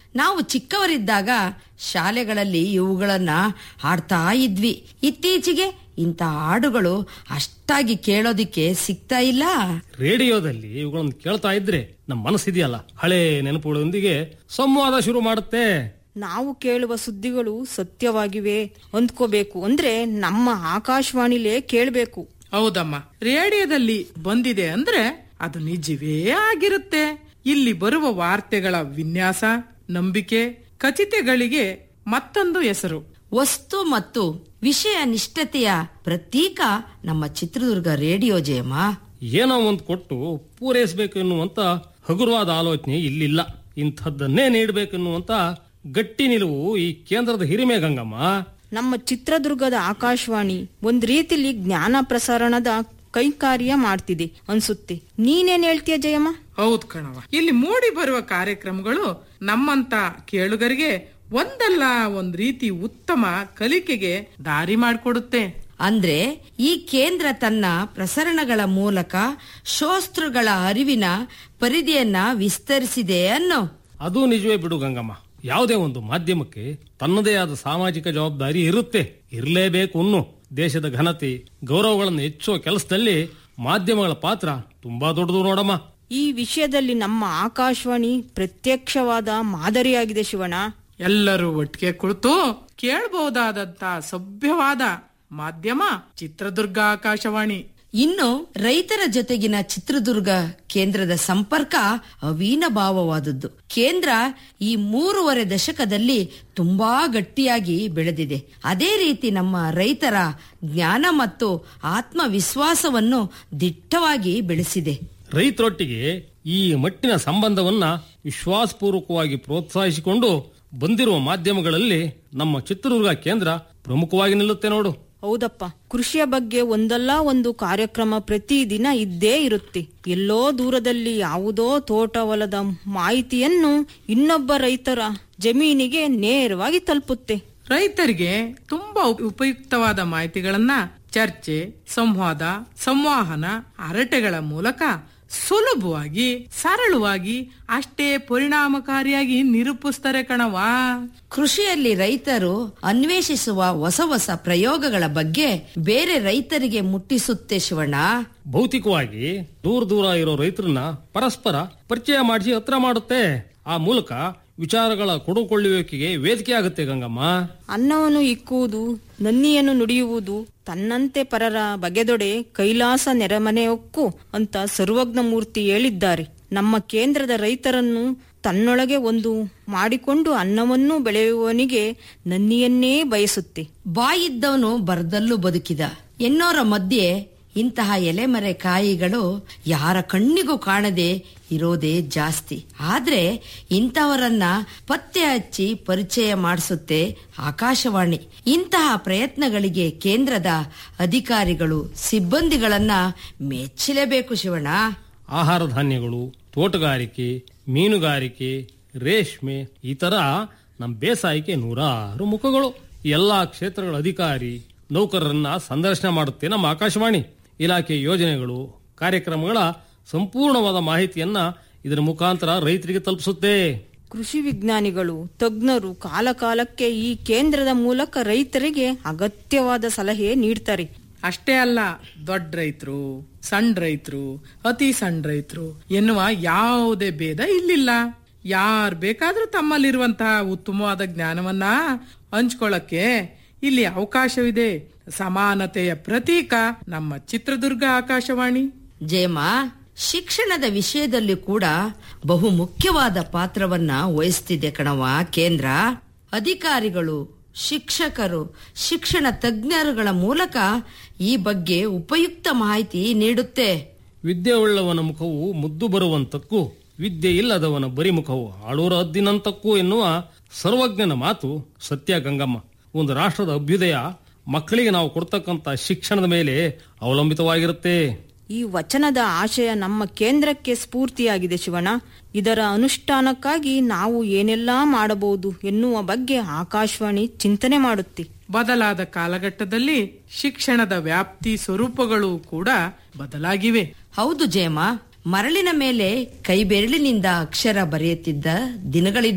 ನಾವು ಚಿಕ್ಕವರಿದ್ದಾಗ ಶಾಲೆಗಳಲ್ಲಿ ಇವುಗಳನ್ನ ಹಾಡ್ತಾ ಇದ್ವಿ ಇತ್ತೀಚೆಗೆ ಇಂಥ ಹಾಡುಗಳು ಅಷ್ಟಾಗಿ ಕೇಳೋದಿಕ್ಕೆ ಸಿಗ್ತಾ ಇಲ್ಲ ರೇಡಿಯೋದಲ್ಲಿ ಇವುಗಳನ್ನು ಕೇಳ್ತಾ ಇದ್ರೆ ನಮ್ಮ ಮನಸ್ಸಿದೆಯಲ್ಲ ಹಳೆ ನೆನಪುಗಳೊಂದಿಗೆ ಸಂವಾದ ಶುರು ಮಾಡುತ್ತೆ ನಾವು ಕೇಳುವ ಸುದ್ದಿಗಳು ಸತ್ಯವಾಗಿವೆ ಅಂದ್ಕೋಬೇಕು ಅಂದ್ರೆ ನಮ್ಮ ಆಕಾಶವಾಣಿಲೇ ಕೇಳಬೇಕು ಹೌದಮ್ಮ ರೇಡಿಯೋದಲ್ಲಿ ಬಂದಿದೆ ಅಂದ್ರೆ ಅದು ನಿಜವೇ ಆಗಿರುತ್ತೆ ಇಲ್ಲಿ ಬರುವ ವಾರ್ತೆಗಳ ವಿನ್ಯಾಸ ನಂಬಿಕೆ ಖಚಿತೆಗಳಿಗೆ ಮತ್ತೊಂದು ಹೆಸರು ವಸ್ತು ಮತ್ತು ವಿಷಯ ನಿಷ್ಠತೆಯ ಪ್ರತೀಕ ನಮ್ಮ ಚಿತ್ರದುರ್ಗ ರೇಡಿಯೋ ಜಯಮ್ಮ ಏನೋ ಒಂದು ಕೊಟ್ಟು ಪೂರೈಸಬೇಕು ಎನ್ನುವಂತ ಹಗುರವಾದ ಆಲೋಚನೆ ಇಲ್ಲಿಲ್ಲ ಇಂಥದ್ದನ್ನೇ ನೀಡಬೇಕೆನ್ನುವಂತ ಗಟ್ಟಿ ನಿಲುವು ಈ ಕೇಂದ್ರದ ಹಿರಿಮೆ ಗಂಗಮ್ಮ ನಮ್ಮ ಚಿತ್ರದುರ್ಗದ ಆಕಾಶವಾಣಿ ಒಂದ್ ರೀತಿಲಿ ಜ್ಞಾನ ಪ್ರಸರಣದ ಕೈಕಾರ್ಯ ಮಾಡ್ತಿದೆ ಅನ್ಸುತ್ತೆ ನೀನೇನ್ ಹೇಳ್ತೀಯ ಜಯಮ್ಮ ಹೌದ್ ಕಣವ ಇಲ್ಲಿ ಮೂಡಿ ಬರುವ ಕಾರ್ಯಕ್ರಮಗಳು ನಮ್ಮಂತ ಕೇಳುಗರಿಗೆ ಒಂದಲ್ಲ ಒಂದ್ ರೀತಿ ಉತ್ತಮ ಕಲಿಕೆಗೆ ದಾರಿ ಮಾಡಿಕೊಡುತ್ತೆ ಅಂದ್ರೆ ಈ ಕೇಂದ್ರ ತನ್ನ ಪ್ರಸರಣಗಳ ಮೂಲಕ ಶೋಸ್ತೃಗಳ ಅರಿವಿನ ಪರಿಧಿಯನ್ನ ವಿಸ್ತರಿಸಿದೆ ಅನ್ನೋ ಅದು ನಿಜವೇ ಬಿಡು ಗಂಗಮ್ಮ ಯಾವುದೇ ಒಂದು ಮಾಧ್ಯಮಕ್ಕೆ ತನ್ನದೇ ಆದ ಸಾಮಾಜಿಕ ಜವಾಬ್ದಾರಿ ಇರುತ್ತೆ ಇರಲೇಬೇಕು ಅನ್ನು ದೇಶದ ಘನತೆ ಗೌರವಗಳನ್ನು ಹೆಚ್ಚುವ ಕೆಲಸದಲ್ಲಿ ಮಾಧ್ಯಮಗಳ ಪಾತ್ರ ತುಂಬಾ ದೊಡ್ಡದು ನೋಡಮ್ಮ ಈ ವಿಷಯದಲ್ಲಿ ನಮ್ಮ ಆಕಾಶವಾಣಿ ಪ್ರತ್ಯಕ್ಷವಾದ ಮಾದರಿಯಾಗಿದೆ ಶಿವಣ್ಣ ಎಲ್ಲರೂ ಒಟ್ಟಿಗೆ ಕುಳಿತು ಕೇಳಬಹುದಾದಂತ ಸಭ್ಯವಾದ ಮಾಧ್ಯಮ ಚಿತ್ರದುರ್ಗ ಆಕಾಶವಾಣಿ ಇನ್ನು ರೈತರ ಜೊತೆಗಿನ ಚಿತ್ರದುರ್ಗ ಕೇಂದ್ರದ ಸಂಪರ್ಕ ಅವಿನಭಾವವಾದದ್ದು ಕೇಂದ್ರ ಈ ಮೂರುವರೆ ದಶಕದಲ್ಲಿ ತುಂಬಾ ಗಟ್ಟಿಯಾಗಿ ಬೆಳೆದಿದೆ ಅದೇ ರೀತಿ ನಮ್ಮ ರೈತರ ಜ್ಞಾನ ಮತ್ತು ಆತ್ಮವಿಶ್ವಾಸವನ್ನು ದಿಟ್ಟವಾಗಿ ಬೆಳೆಸಿದೆ ರೈತರೊಟ್ಟಿಗೆ ಈ ಮಟ್ಟಿನ ಸಂಬಂಧವನ್ನ ವಿಶ್ವಾಸಪೂರ್ವಕವಾಗಿ ಪ್ರೋತ್ಸಾಹಿಸಿಕೊಂಡು ಬಂದಿರುವ ಮಾಧ್ಯಮಗಳಲ್ಲಿ ನಮ್ಮ ಚಿತ್ರದುರ್ಗ ಕೇಂದ್ರ ಪ್ರಮುಖವಾಗಿ ನಿಲ್ಲುತ್ತೆ ನೋಡು ಹೌದಪ್ಪ ಕೃಷಿಯ ಬಗ್ಗೆ ಒಂದಲ್ಲ ಒಂದು ಕಾರ್ಯಕ್ರಮ ಪ್ರತಿದಿನ ಇದ್ದೇ ಇರುತ್ತೆ ಎಲ್ಲೋ ದೂರದಲ್ಲಿ ಯಾವುದೋ ತೋಟ ಹೊಲದ ಮಾಹಿತಿಯನ್ನು ಇನ್ನೊಬ್ಬ ರೈತರ ಜಮೀನಿಗೆ ನೇರವಾಗಿ ತಲುಪುತ್ತೆ ರೈತರಿಗೆ ತುಂಬಾ ಉಪ- ಉಪಯುಕ್ತವಾದ ಮಾಹಿತಿಗಳನ್ನ ಚರ್ಚೆ ಸಂವಾದ ಸಂವಹನ ಹರಟೆಗಳ ಮೂಲಕ ಸುಲಭವಾಗಿ ಸರಳವಾಗಿ ಅಷ್ಟೇ ಪರಿಣಾಮಕಾರಿಯಾಗಿ ನಿರೂಪಿಸ್ತಾರೆ ಕಣವಾ ಕೃಷಿಯಲ್ಲಿ ರೈತರು ಅನ್ವೇಷಿಸುವ ಹೊಸ ಹೊಸ ಪ್ರಯೋಗಗಳ ಬಗ್ಗೆ ಬೇರೆ ರೈತರಿಗೆ ಮುಟ್ಟಿಸುತ್ತೆ ಶಿವಣ್ಣ ಭೌತಿಕವಾಗಿ ದೂರ ದೂರ ಇರೋ ರೈತರನ್ನ ಪರಸ್ಪರ ಪರಿಚಯ ಮಾಡಿಸಿ ಹತ್ರ ಮಾಡುತ್ತೆ ಆ ಮೂಲಕ ವಿಚಾರಗಳ ಕೊಡುಕೊಳ್ಳುವಿಕೆಗೆ ವೇದಿಕೆ ಆಗುತ್ತೆ ಗಂಗಮ್ಮ ಅನ್ನವನ್ನು ಇಕ್ಕುವುದು ನನ್ನಿಯನ್ನು ನುಡಿಯುವುದು ತನ್ನಂತೆ ಪರರ ಬಗೆದೊಡೆ ಕೈಲಾಸ ನೆರೆಮನೆಯೊಕ್ಕು ಅಂತ ಸರ್ವಜ್ಞ ಮೂರ್ತಿ ಹೇಳಿದ್ದಾರೆ ನಮ್ಮ ಕೇಂದ್ರದ ರೈತರನ್ನು ತನ್ನೊಳಗೆ ಒಂದು ಮಾಡಿಕೊಂಡು ಅನ್ನವನ್ನು ಬೆಳೆಯುವವನಿಗೆ ನನ್ನಿಯನ್ನೇ ಬಯಸುತ್ತೆ ಬಾಯಿದ್ದವನು ಬರದಲ್ಲೂ ಬದುಕಿದ ಎನ್ನೋರ ಮಧ್ಯೆ ಇಂತಹ ಎಲೆಮರೆ ಕಾಯಿಗಳು ಯಾರ ಕಣ್ಣಿಗೂ ಕಾಣದೆ ಇರೋದೇ ಜಾಸ್ತಿ ಆದ್ರೆ ಇಂಥವರನ್ನ ಪತ್ತೆ ಹಚ್ಚಿ ಪರಿಚಯ ಮಾಡಿಸುತ್ತೆ ಆಕಾಶವಾಣಿ ಇಂತಹ ಪ್ರಯತ್ನಗಳಿಗೆ ಕೇಂದ್ರದ ಅಧಿಕಾರಿಗಳು ಸಿಬ್ಬಂದಿಗಳನ್ನ ಮೆಚ್ಚಲೇಬೇಕು ಶಿವಣ್ಣ ಆಹಾರ ಧಾನ್ಯಗಳು ತೋಟಗಾರಿಕೆ ಮೀನುಗಾರಿಕೆ ರೇಷ್ಮೆ ಈ ತರ ನಮ್ಮ ಬೇಸಾಯಕ್ಕೆ ನೂರಾರು ಮುಖಗಳು ಎಲ್ಲಾ ಕ್ಷೇತ್ರಗಳ ಅಧಿಕಾರಿ ನೌಕರರನ್ನ ಸಂದರ್ಶನ ಮಾಡುತ್ತೆ ನಮ್ಮ ಆಕಾಶವಾಣಿ ಇಲಾಖೆ ಯೋಜನೆಗಳು ಕಾರ್ಯಕ್ರಮಗಳ ಸಂಪೂರ್ಣವಾದ ಮಾಹಿತಿಯನ್ನ ಇದರ ಮುಖಾಂತರ ರೈತರಿಗೆ ತಲುಪಿಸುತ್ತೆ ಕೃಷಿ ವಿಜ್ಞಾನಿಗಳು ತಜ್ಞರು ಕಾಲಕಾಲಕ್ಕೆ ಈ ಕೇಂದ್ರದ ಮೂಲಕ ರೈತರಿಗೆ ಅಗತ್ಯವಾದ ಸಲಹೆ ನೀಡ್ತಾರೆ ಅಷ್ಟೇ ಅಲ್ಲ ದೊಡ್ಡ ರೈತರು ಸಣ್ಣ ರೈತರು ಅತಿ ಸಣ್ಣ ರೈತರು ಎನ್ನುವ ಯಾವುದೇ ಭೇದ ಇಲ್ಲಿಲ್ಲ ಯಾರ್ ಬೇಕಾದ್ರೂ ತಮ್ಮಲ್ಲಿರುವಂತಹ ಉತ್ತಮವಾದ ಜ್ಞಾನವನ್ನ ಹಂಚ್ಕೊಳ್ಳಕ್ಕೆ ಇಲ್ಲಿ ಅವಕಾಶವಿದೆ ಸಮಾನತೆಯ ಪ್ರತೀಕ ನಮ್ಮ ಚಿತ್ರದುರ್ಗ ಆಕಾಶವಾಣಿ ಜಯಮ್ಮ ಶಿಕ್ಷಣದ ವಿಷಯದಲ್ಲಿ ಕೂಡ ಬಹು ಮುಖ್ಯವಾದ ಪಾತ್ರವನ್ನ ವಹಿಸ್ತಿದೆ ಕಣವ ಕೇಂದ್ರ ಅಧಿಕಾರಿಗಳು ಶಿಕ್ಷಕರು ಶಿಕ್ಷಣ ತಜ್ಞರುಗಳ ಮೂಲಕ ಈ ಬಗ್ಗೆ ಉಪಯುಕ್ತ ಮಾಹಿತಿ ನೀಡುತ್ತೆ ವಿದ್ಯೆ ಉಳ್ಳವನ ಮುಖವು ಮುದ್ದು ಬರುವಂತಕ್ಕೂ ವಿದ್ಯೆ ಇಲ್ಲದವನ ಬರಿಮುಖವು ಆಳೂರ ಹದ್ದಿನಂತಕ್ಕೂ ಎನ್ನುವ ಸರ್ವಜ್ಞನ ಮಾತು ಸತ್ಯ ಗಂಗಮ್ಮ ಒಂದು ರಾಷ್ಟ್ರದ ಅಭ್ಯುದಯ ಮಕ್ಕಳಿಗೆ ನಾವು ಕೊಡ್ತಕ್ಕಂತ ಶಿಕ್ಷಣದ ಮೇಲೆ ಅವಲಂಬಿತವಾಗಿರುತ್ತೆ ಈ ವಚನದ ಆಶಯ ನಮ್ಮ ಕೇಂದ್ರಕ್ಕೆ ಸ್ಫೂರ್ತಿಯಾಗಿದೆ ಶಿವಣ್ಣ ಇದರ ಅನುಷ್ಠಾನಕ್ಕಾಗಿ ನಾವು ಏನೆಲ್ಲಾ ಮಾಡಬಹುದು ಎನ್ನುವ ಬಗ್ಗೆ ಆಕಾಶವಾಣಿ ಚಿಂತನೆ ಮಾಡುತ್ತೆ ಬದಲಾದ ಕಾಲಘಟ್ಟದಲ್ಲಿ ಶಿಕ್ಷಣದ ವ್ಯಾಪ್ತಿ ಸ್ವರೂಪಗಳು ಕೂಡ ಬದಲಾಗಿವೆ ಹೌದು ಜಯಮ್ಮ ಮರಳಿನ ಮೇಲೆ ಕೈ ಬೆರಳಿನಿಂದ ಅಕ್ಷರ ಬರೆಯುತ್ತಿದ್ದ ದಿನಗಳಿದ್ವು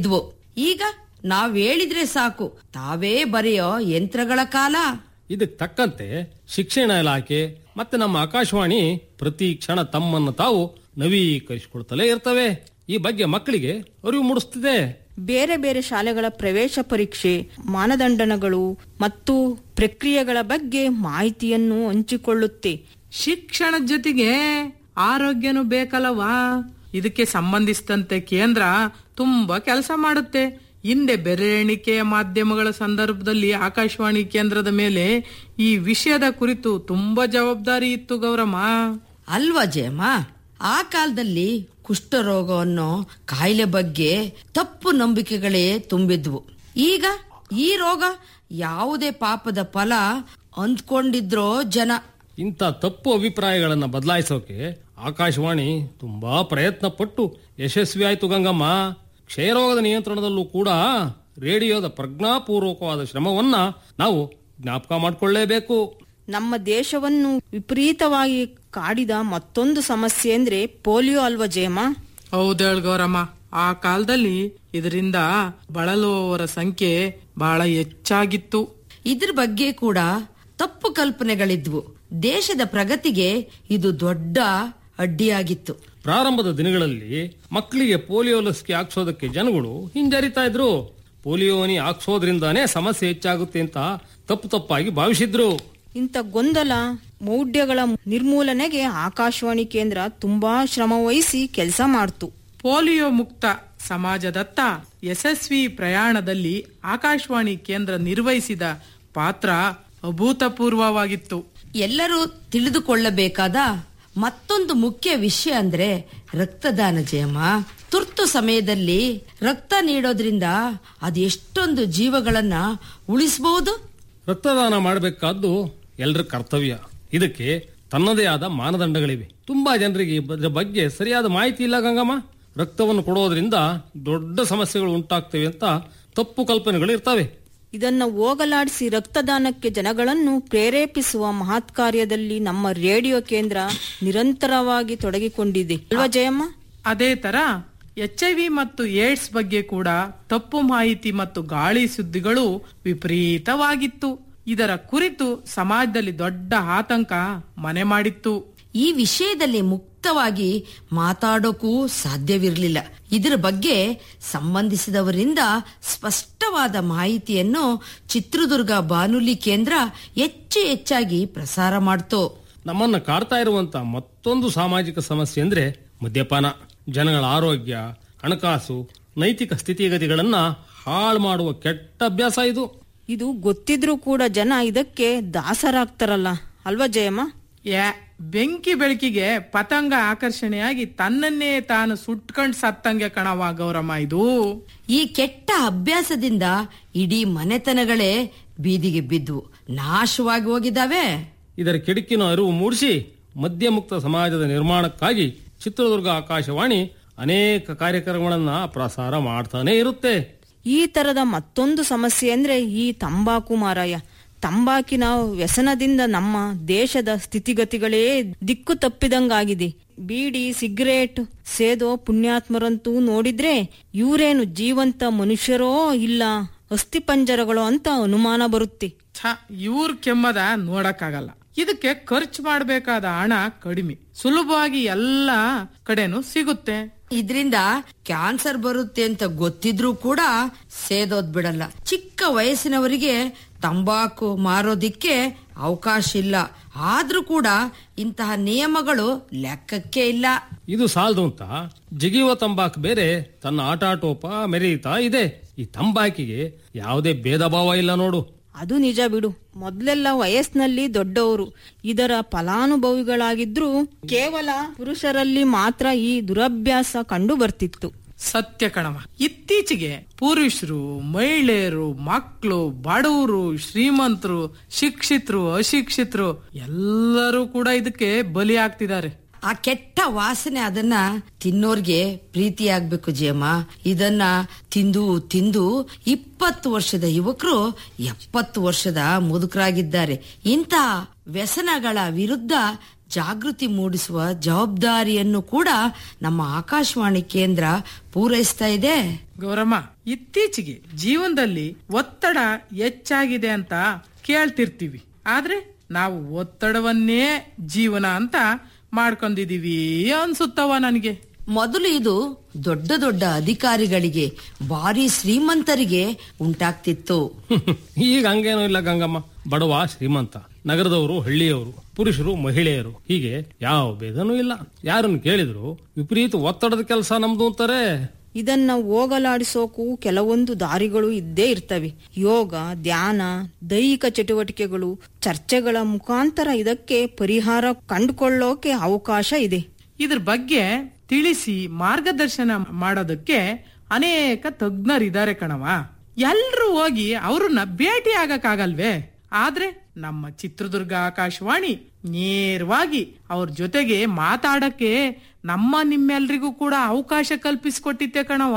ಈಗ ನಾವ್ ಹೇಳಿದ್ರೆ ಸಾಕು ತಾವೇ ಬರೆಯೋ ಯಂತ್ರಗಳ ಕಾಲ ಇದಕ್ಕೆ ತಕ್ಕಂತೆ ಶಿಕ್ಷಣ ಇಲಾಖೆ ಮತ್ತೆ ನಮ್ಮ ಆಕಾಶವಾಣಿ ಪ್ರತಿ ಕ್ಷಣ ತಮ್ಮನ್ನು ತಾವು ನವೀಕರಿಸಿಕೊಳ್ತಲೇ ಇರ್ತವೆ ಈ ಬಗ್ಗೆ ಮಕ್ಕಳಿಗೆ ಅರಿವು ಮೂಡಿಸ್ತಿದೆ ಬೇರೆ ಬೇರೆ ಶಾಲೆಗಳ ಪ್ರವೇಶ ಪರೀಕ್ಷೆ ಮಾನದಂಡಗಳು ಮತ್ತು ಪ್ರಕ್ರಿಯೆಗಳ ಬಗ್ಗೆ ಮಾಹಿತಿಯನ್ನು ಹಂಚಿಕೊಳ್ಳುತ್ತೆ ಶಿಕ್ಷಣದ ಜೊತೆಗೆ ಆರೋಗ್ಯನೂ ಬೇಕಲ್ಲವಾ ಇದಕ್ಕೆ ಸಂಬಂಧಿಸಿದಂತೆ ಕೇಂದ್ರ ತುಂಬಾ ಕೆಲಸ ಮಾಡುತ್ತೆ ಹಿಂದೆ ಬೆರೆ ಎಣಿಕೆಯ ಮಾಧ್ಯಮಗಳ ಸಂದರ್ಭದಲ್ಲಿ ಆಕಾಶವಾಣಿ ಕೇಂದ್ರದ ಮೇಲೆ ಈ ವಿಷಯದ ಕುರಿತು ತುಂಬಾ ಜವಾಬ್ದಾರಿ ಇತ್ತು ಗೌರಮ್ಮ ಅಲ್ವಾ ಜಯಮ್ಮ ಆ ಕಾಲದಲ್ಲಿ ಕುಷ್ಠರೋಗ ಅನ್ನೋ ಕಾಯಿಲೆ ಬಗ್ಗೆ ತಪ್ಪು ನಂಬಿಕೆಗಳೇ ತುಂಬಿದ್ವು ಈಗ ಈ ರೋಗ ಯಾವುದೇ ಪಾಪದ ಫಲ ಅಂದ್ಕೊಂಡಿದ್ರೋ ಜನ ಇಂಥ ತಪ್ಪು ಅಭಿಪ್ರಾಯಗಳನ್ನ ಬದಲಾಯಿಸೋಕೆ ಆಕಾಶವಾಣಿ ತುಂಬಾ ಪ್ರಯತ್ನ ಪಟ್ಟು ಯಶಸ್ವಿ ಆಯ್ತು ಗಂಗಮ್ಮ ಕ್ಷಯರೋಗದ ನಿಯಂತ್ರಣದಲ್ಲೂ ಕೂಡ ರೇಡಿಯೋದ ಪ್ರಜ್ಞಾಪೂರ್ವಕವಾದ ಶ್ರಮವನ್ನ ನಾವು ಜ್ಞಾಪಕ ಮಾಡಿಕೊಳ್ಳೇಬೇಕು ನಮ್ಮ ದೇಶವನ್ನು ವಿಪರೀತವಾಗಿ ಕಾಡಿದ ಮತ್ತೊಂದು ಸಮಸ್ಯೆ ಅಂದ್ರೆ ಪೋಲಿಯೋ ಅಲ್ವಾ ಜಯಮ್ಮ ಹೌದೇಳ್ ಗೌರಮ್ಮ ಆ ಕಾಲದಲ್ಲಿ ಇದರಿಂದ ಬಳಲುವವರ ಸಂಖ್ಯೆ ಬಹಳ ಹೆಚ್ಚಾಗಿತ್ತು ಇದ್ರ ಬಗ್ಗೆ ಕೂಡ ತಪ್ಪು ಕಲ್ಪನೆಗಳಿದ್ವು ದೇಶದ ಪ್ರಗತಿಗೆ ಇದು ದೊಡ್ಡ ಅಡ್ಡಿಯಾಗಿತ್ತು ಪ್ರಾರಂಭದ ದಿನಗಳಲ್ಲಿ ಮಕ್ಕಳಿಗೆ ಪೋಲಿಯೋ ಲಸಿಕೆ ಹಾಕ್ಸೋದಕ್ಕೆ ಜನಗಳು ಹಿಂಜರಿತಾ ಇದ್ರು ಪೋಲಿಯೋ ಹನಿ ಹಾಕ್ಸೋದ್ರಿಂದಾನೇ ಸಮಸ್ಯೆ ಹೆಚ್ಚಾಗುತ್ತೆ ಅಂತ ತಪ್ಪು ತಪ್ಪಾಗಿ ಭಾವಿಸಿದ್ರು ಇಂಥ ಗೊಂದಲ ಮೌಢ್ಯಗಳ ನಿರ್ಮೂಲನೆಗೆ ಆಕಾಶವಾಣಿ ಕೇಂದ್ರ ತುಂಬಾ ಶ್ರಮ ವಹಿಸಿ ಕೆಲಸ ಮಾಡ್ತು ಪೋಲಿಯೋ ಮುಕ್ತ ಸಮಾಜದತ್ತ ಯಶಸ್ವಿ ಪ್ರಯಾಣದಲ್ಲಿ ಆಕಾಶವಾಣಿ ಕೇಂದ್ರ ನಿರ್ವಹಿಸಿದ ಪಾತ್ರ ಅಭೂತಪೂರ್ವವಾಗಿತ್ತು ಎಲ್ಲರೂ ತಿಳಿದುಕೊಳ್ಳಬೇಕಾದ ಮತ್ತೊಂದು ಮುಖ್ಯ ವಿಷಯ ಅಂದ್ರೆ ರಕ್ತದಾನ ಜಯಮ್ಮ ತುರ್ತು ಸಮಯದಲ್ಲಿ ರಕ್ತ ನೀಡೋದ್ರಿಂದ ಅದೆಷ್ಟೊಂದು ಜೀವಗಳನ್ನ ಉಳಿಸಬಹುದು ರಕ್ತದಾನ ಮಾಡಬೇಕಾದ್ದು ಎಲ್ಲರ ಕರ್ತವ್ಯ ಇದಕ್ಕೆ ತನ್ನದೇ ಆದ ಮಾನದಂಡಗಳಿವೆ ತುಂಬಾ ಜನರಿಗೆ ಇದರ ಬಗ್ಗೆ ಸರಿಯಾದ ಮಾಹಿತಿ ಇಲ್ಲ ಗಂಗಮ್ಮ ರಕ್ತವನ್ನು ಕೊಡೋದ್ರಿಂದ ದೊಡ್ಡ ಸಮಸ್ಯೆಗಳು ಉಂಟಾಗ್ತವೆ ಅಂತ ತಪ್ಪು ಕಲ್ಪನೆಗಳು ಇರ್ತವೆ ಇದನ್ನ ಹೋಗಲಾಡಿಸಿ ರಕ್ತದಾನಕ್ಕೆ ಜನಗಳನ್ನು ಪ್ರೇರೇಪಿಸುವ ಮಹತ್ ಕಾರ್ಯದಲ್ಲಿ ನಮ್ಮ ರೇಡಿಯೋ ಕೇಂದ್ರ ನಿರಂತರವಾಗಿ ತೊಡಗಿಕೊಂಡಿದೆ ಅಲ್ವಾ ಜಯಮ್ಮ ಅದೇ ತರ ಎಚ್ ಐ ವಿ ಮತ್ತು ಏಡ್ಸ್ ಬಗ್ಗೆ ಕೂಡ ತಪ್ಪು ಮಾಹಿತಿ ಮತ್ತು ಗಾಳಿ ಸುದ್ದಿಗಳು ವಿಪರೀತವಾಗಿತ್ತು ಇದರ ಕುರಿತು ಸಮಾಜದಲ್ಲಿ ದೊಡ್ಡ ಆತಂಕ ಮನೆ ಮಾಡಿತ್ತು ಈ ವಿಷಯದಲ್ಲಿ ಮುಕ್ತವಾಗಿ ಮಾತಾಡೋಕೂ ಸಾಧ್ಯವಿರಲಿಲ್ಲ ಇದರ ಬಗ್ಗೆ ಸಂಬಂಧಿಸಿದವರಿಂದ ಸ್ಪಷ್ಟವಾದ ಮಾಹಿತಿಯನ್ನು ಚಿತ್ರದುರ್ಗ ಬಾನುಲಿ ಕೇಂದ್ರ ಹೆಚ್ಚು ಹೆಚ್ಚಾಗಿ ಪ್ರಸಾರ ಮಾಡ್ತು ನಮ್ಮನ್ನ ಕಾಡ್ತಾ ಇರುವಂತ ಮತ್ತೊಂದು ಸಾಮಾಜಿಕ ಸಮಸ್ಯೆ ಅಂದ್ರೆ ಮದ್ಯಪಾನ ಜನಗಳ ಆರೋಗ್ಯ ಹಣಕಾಸು ನೈತಿಕ ಸ್ಥಿತಿಗತಿಗಳನ್ನ ಹಾಳು ಮಾಡುವ ಕೆಟ್ಟ ಅಭ್ಯಾಸ ಇದು ಇದು ಗೊತ್ತಿದ್ರೂ ಕೂಡ ಜನ ಇದಕ್ಕೆ ದಾಸರಾಗ್ತಾರಲ್ಲ ಅಲ್ವಾ ಜಯಮ್ಮ ಯಾ ಬೆಂಕಿ ಬೆಳಕಿಗೆ ಪತಂಗ ಆಕರ್ಷಣೆಯಾಗಿ ತನ್ನನ್ನೇ ತಾನು ಸುಟ್ಕೊಂಡ್ ಸತ್ತಂಗೆ ಕಣವ ಗೌರಮ್ಮ ಇದು ಈ ಕೆಟ್ಟ ಅಭ್ಯಾಸದಿಂದ ಇಡೀ ಮನೆತನಗಳೇ ಬೀದಿಗೆ ಬಿದ್ವು ನಾಶವಾಗಿ ಹೋಗಿದ್ದಾವೆ ಇದರ ಕೆಡುಕಿನ ಅರಿವು ಮೂಡಿಸಿ ಮದ್ಯಮುಕ್ತ ಸಮಾಜದ ನಿರ್ಮಾಣಕ್ಕಾಗಿ ಚಿತ್ರದುರ್ಗ ಆಕಾಶವಾಣಿ ಅನೇಕ ಕಾರ್ಯಕ್ರಮಗಳನ್ನ ಪ್ರಸಾರ ಮಾಡ್ತಾನೆ ಇರುತ್ತೆ ಈ ತರದ ಮತ್ತೊಂದು ಸಮಸ್ಯೆ ಅಂದ್ರೆ ಈ ತಂಬಾಕು ಮಾರಾಯ ತಂಬಾಕಿನ ವ್ಯಸನದಿಂದ ನಮ್ಮ ದೇಶದ ಸ್ಥಿತಿಗತಿಗಳೇ ದಿಕ್ಕು ತಪ್ಪಿದಂಗಾಗಿದೆ ಬೀಡಿ ಸಿಗರೇಟ್ ಸೇದೋ ಪುಣ್ಯಾತ್ಮರಂತೂ ನೋಡಿದ್ರೆ ಇವರೇನು ಜೀವಂತ ಮನುಷ್ಯರೋ ಇಲ್ಲ ಅಸ್ಥಿಪಂಜರಗಳು ಅಂತ ಅನುಮಾನ ಬರುತ್ತೆ ಛ ಇವ್ರ ಕೆಮ್ಮದ ನೋಡಕ್ಕಾಗಲ್ಲ ಇದಕ್ಕೆ ಖರ್ಚು ಮಾಡಬೇಕಾದ ಹಣ ಕಡಿಮೆ ಸುಲಭವಾಗಿ ಎಲ್ಲ ಕಡೆನೂ ಸಿಗುತ್ತೆ ಇದ್ರಿಂದ ಕ್ಯಾನ್ಸರ್ ಬರುತ್ತೆ ಅಂತ ಗೊತ್ತಿದ್ರೂ ಕೂಡ ಸೇದೋದ್ ಬಿಡಲ್ಲ ಚಿಕ್ಕ ವಯಸ್ಸಿನವರಿಗೆ ತಂಬಾಕು ಮಾರೋದಿಕ್ಕೆ ಅವಕಾಶ ಇಲ್ಲ ಆದ್ರೂ ಕೂಡ ಇಂತಹ ನಿಯಮಗಳು ಲೆಕ್ಕಕ್ಕೆ ಇಲ್ಲ ಇದು ಸಾಲದು ಅಂತ ಜಿಗಿಯುವ ತಂಬಾಕು ಬೇರೆ ತನ್ನ ಆಟಾಟೋಪ ಮೆರೀತಾ ಇದೆ ಈ ತಂಬಾಕಿಗೆ ಯಾವುದೇ ಭೇದ ಭಾವ ಇಲ್ಲ ನೋಡು ಅದು ನಿಜ ಬಿಡು ಮೊದ್ಲೆಲ್ಲ ವಯಸ್ಸಿನಲ್ಲಿ ದೊಡ್ಡವರು ಇದರ ಫಲಾನುಭವಿಗಳಾಗಿದ್ರು ಕೇವಲ ಪುರುಷರಲ್ಲಿ ಮಾತ್ರ ಈ ದುರಭ್ಯಾಸ ಕಂಡು ಬರ್ತಿತ್ತು ಸತ್ಯ ಕಣವ ಇತ್ತೀಚೆಗೆ ಪುರುಷರು ಮಹಿಳೆಯರು ಮಕ್ಕಳು ಬಡವರು ಶ್ರೀಮಂತರು ಶಿಕ್ಷಿತರು ಅಶಿಕ್ಷಿತರು ಎಲ್ಲರೂ ಕೂಡ ಇದಕ್ಕೆ ಬಲಿ ಆಗ್ತಿದ್ದಾರೆ ಆ ಕೆಟ್ಟ ವಾಸನೆ ಅದನ್ನ ತಿನ್ನೋರ್ಗೆ ಪ್ರೀತಿ ಆಗ್ಬೇಕು ಜಯಮ್ಮ ಇದನ್ನ ತಿಂದು ತಿಂದು ಇಪ್ಪತ್ತು ವರ್ಷದ ಯುವಕರು ಎಪ್ಪತ್ತು ವರ್ಷದ ಮುದುಕರಾಗಿದ್ದಾರೆ ಇಂಥ ವ್ಯಸನಗಳ ವಿರುದ್ಧ ಜಾಗೃತಿ ಮೂಡಿಸುವ ಜವಾಬ್ದಾರಿಯನ್ನು ಕೂಡ ನಮ್ಮ ಆಕಾಶವಾಣಿ ಕೇಂದ್ರ ಪೂರೈಸ್ತಾ ಇದೆ ಗೌರಮ್ಮ ಇತ್ತೀಚೆಗೆ ಜೀವನದಲ್ಲಿ ಒತ್ತಡ ಹೆಚ್ಚಾಗಿದೆ ಅಂತ ಕೇಳ್ತಿರ್ತೀವಿ ಆದ್ರೆ ನಾವು ಒತ್ತಡವನ್ನೇ ಜೀವನ ಅಂತ ಮಾಡ್ಕೊಂಡಿದೀವಿ ಅನ್ಸುತ್ತವ ನನಗೆ ಮೊದಲು ಇದು ದೊಡ್ಡ ದೊಡ್ಡ ಅಧಿಕಾರಿಗಳಿಗೆ ಭಾರಿ ಶ್ರೀಮಂತರಿಗೆ ಉಂಟಾಗ್ತಿತ್ತು ಈಗ ಹಂಗೇನೂ ಇಲ್ಲ ಗಂಗಮ್ಮ ಬಡವ ಶ್ರೀಮಂತ ನಗರದವರು ಹಳ್ಳಿಯವರು ಪುರುಷರು ಮಹಿಳೆಯರು ಹೀಗೆ ಯಾವ ಭೇದನೂ ಇಲ್ಲ ಯಾರನ್ನು ಕೇಳಿದ್ರು ವಿಪರೀತ ಒತ್ತಡದ ಕೆಲಸ ನಮ್ದು ಅಂತಾರೆ ಇದನ್ನ ಹೋಗಲಾಡಿಸೋಕು ಕೆಲವೊಂದು ದಾರಿಗಳು ಇದ್ದೇ ಇರ್ತವೆ ಯೋಗ ಧ್ಯಾನ ದೈಹಿಕ ಚಟುವಟಿಕೆಗಳು ಚರ್ಚೆಗಳ ಮುಖಾಂತರ ಇದಕ್ಕೆ ಪರಿಹಾರ ಕಂಡುಕೊಳ್ಳೋಕೆ ಅವಕಾಶ ಇದೆ ಇದ್ರ ಬಗ್ಗೆ ತಿಳಿಸಿ ಮಾರ್ಗದರ್ಶನ ಮಾಡೋದಕ್ಕೆ ಅನೇಕ ತಜ್ಞರಿದ್ದಾರೆ ಕಣವ ಎಲ್ರೂ ಹೋಗಿ ಅವ್ರನ್ನ ಭೇಟಿ ಆಗಕ್ಕಾಗಲ್ವೇ ಆದ್ರೆ ನಮ್ಮ ಚಿತ್ರದುರ್ಗ ಆಕಾಶವಾಣಿ ನೇರವಾಗಿ ಅವ್ರ ಜೊತೆಗೆ ಮಾತಾಡಕ್ಕೆ ನಮ್ಮ ನಿಮ್ಮೆಲ್ರಿಗೂ ಕೂಡ ಅವಕಾಶ ಕಲ್ಪಿಸಿಕೊಟ್ಟಿತ್ತೆ ಕಣವ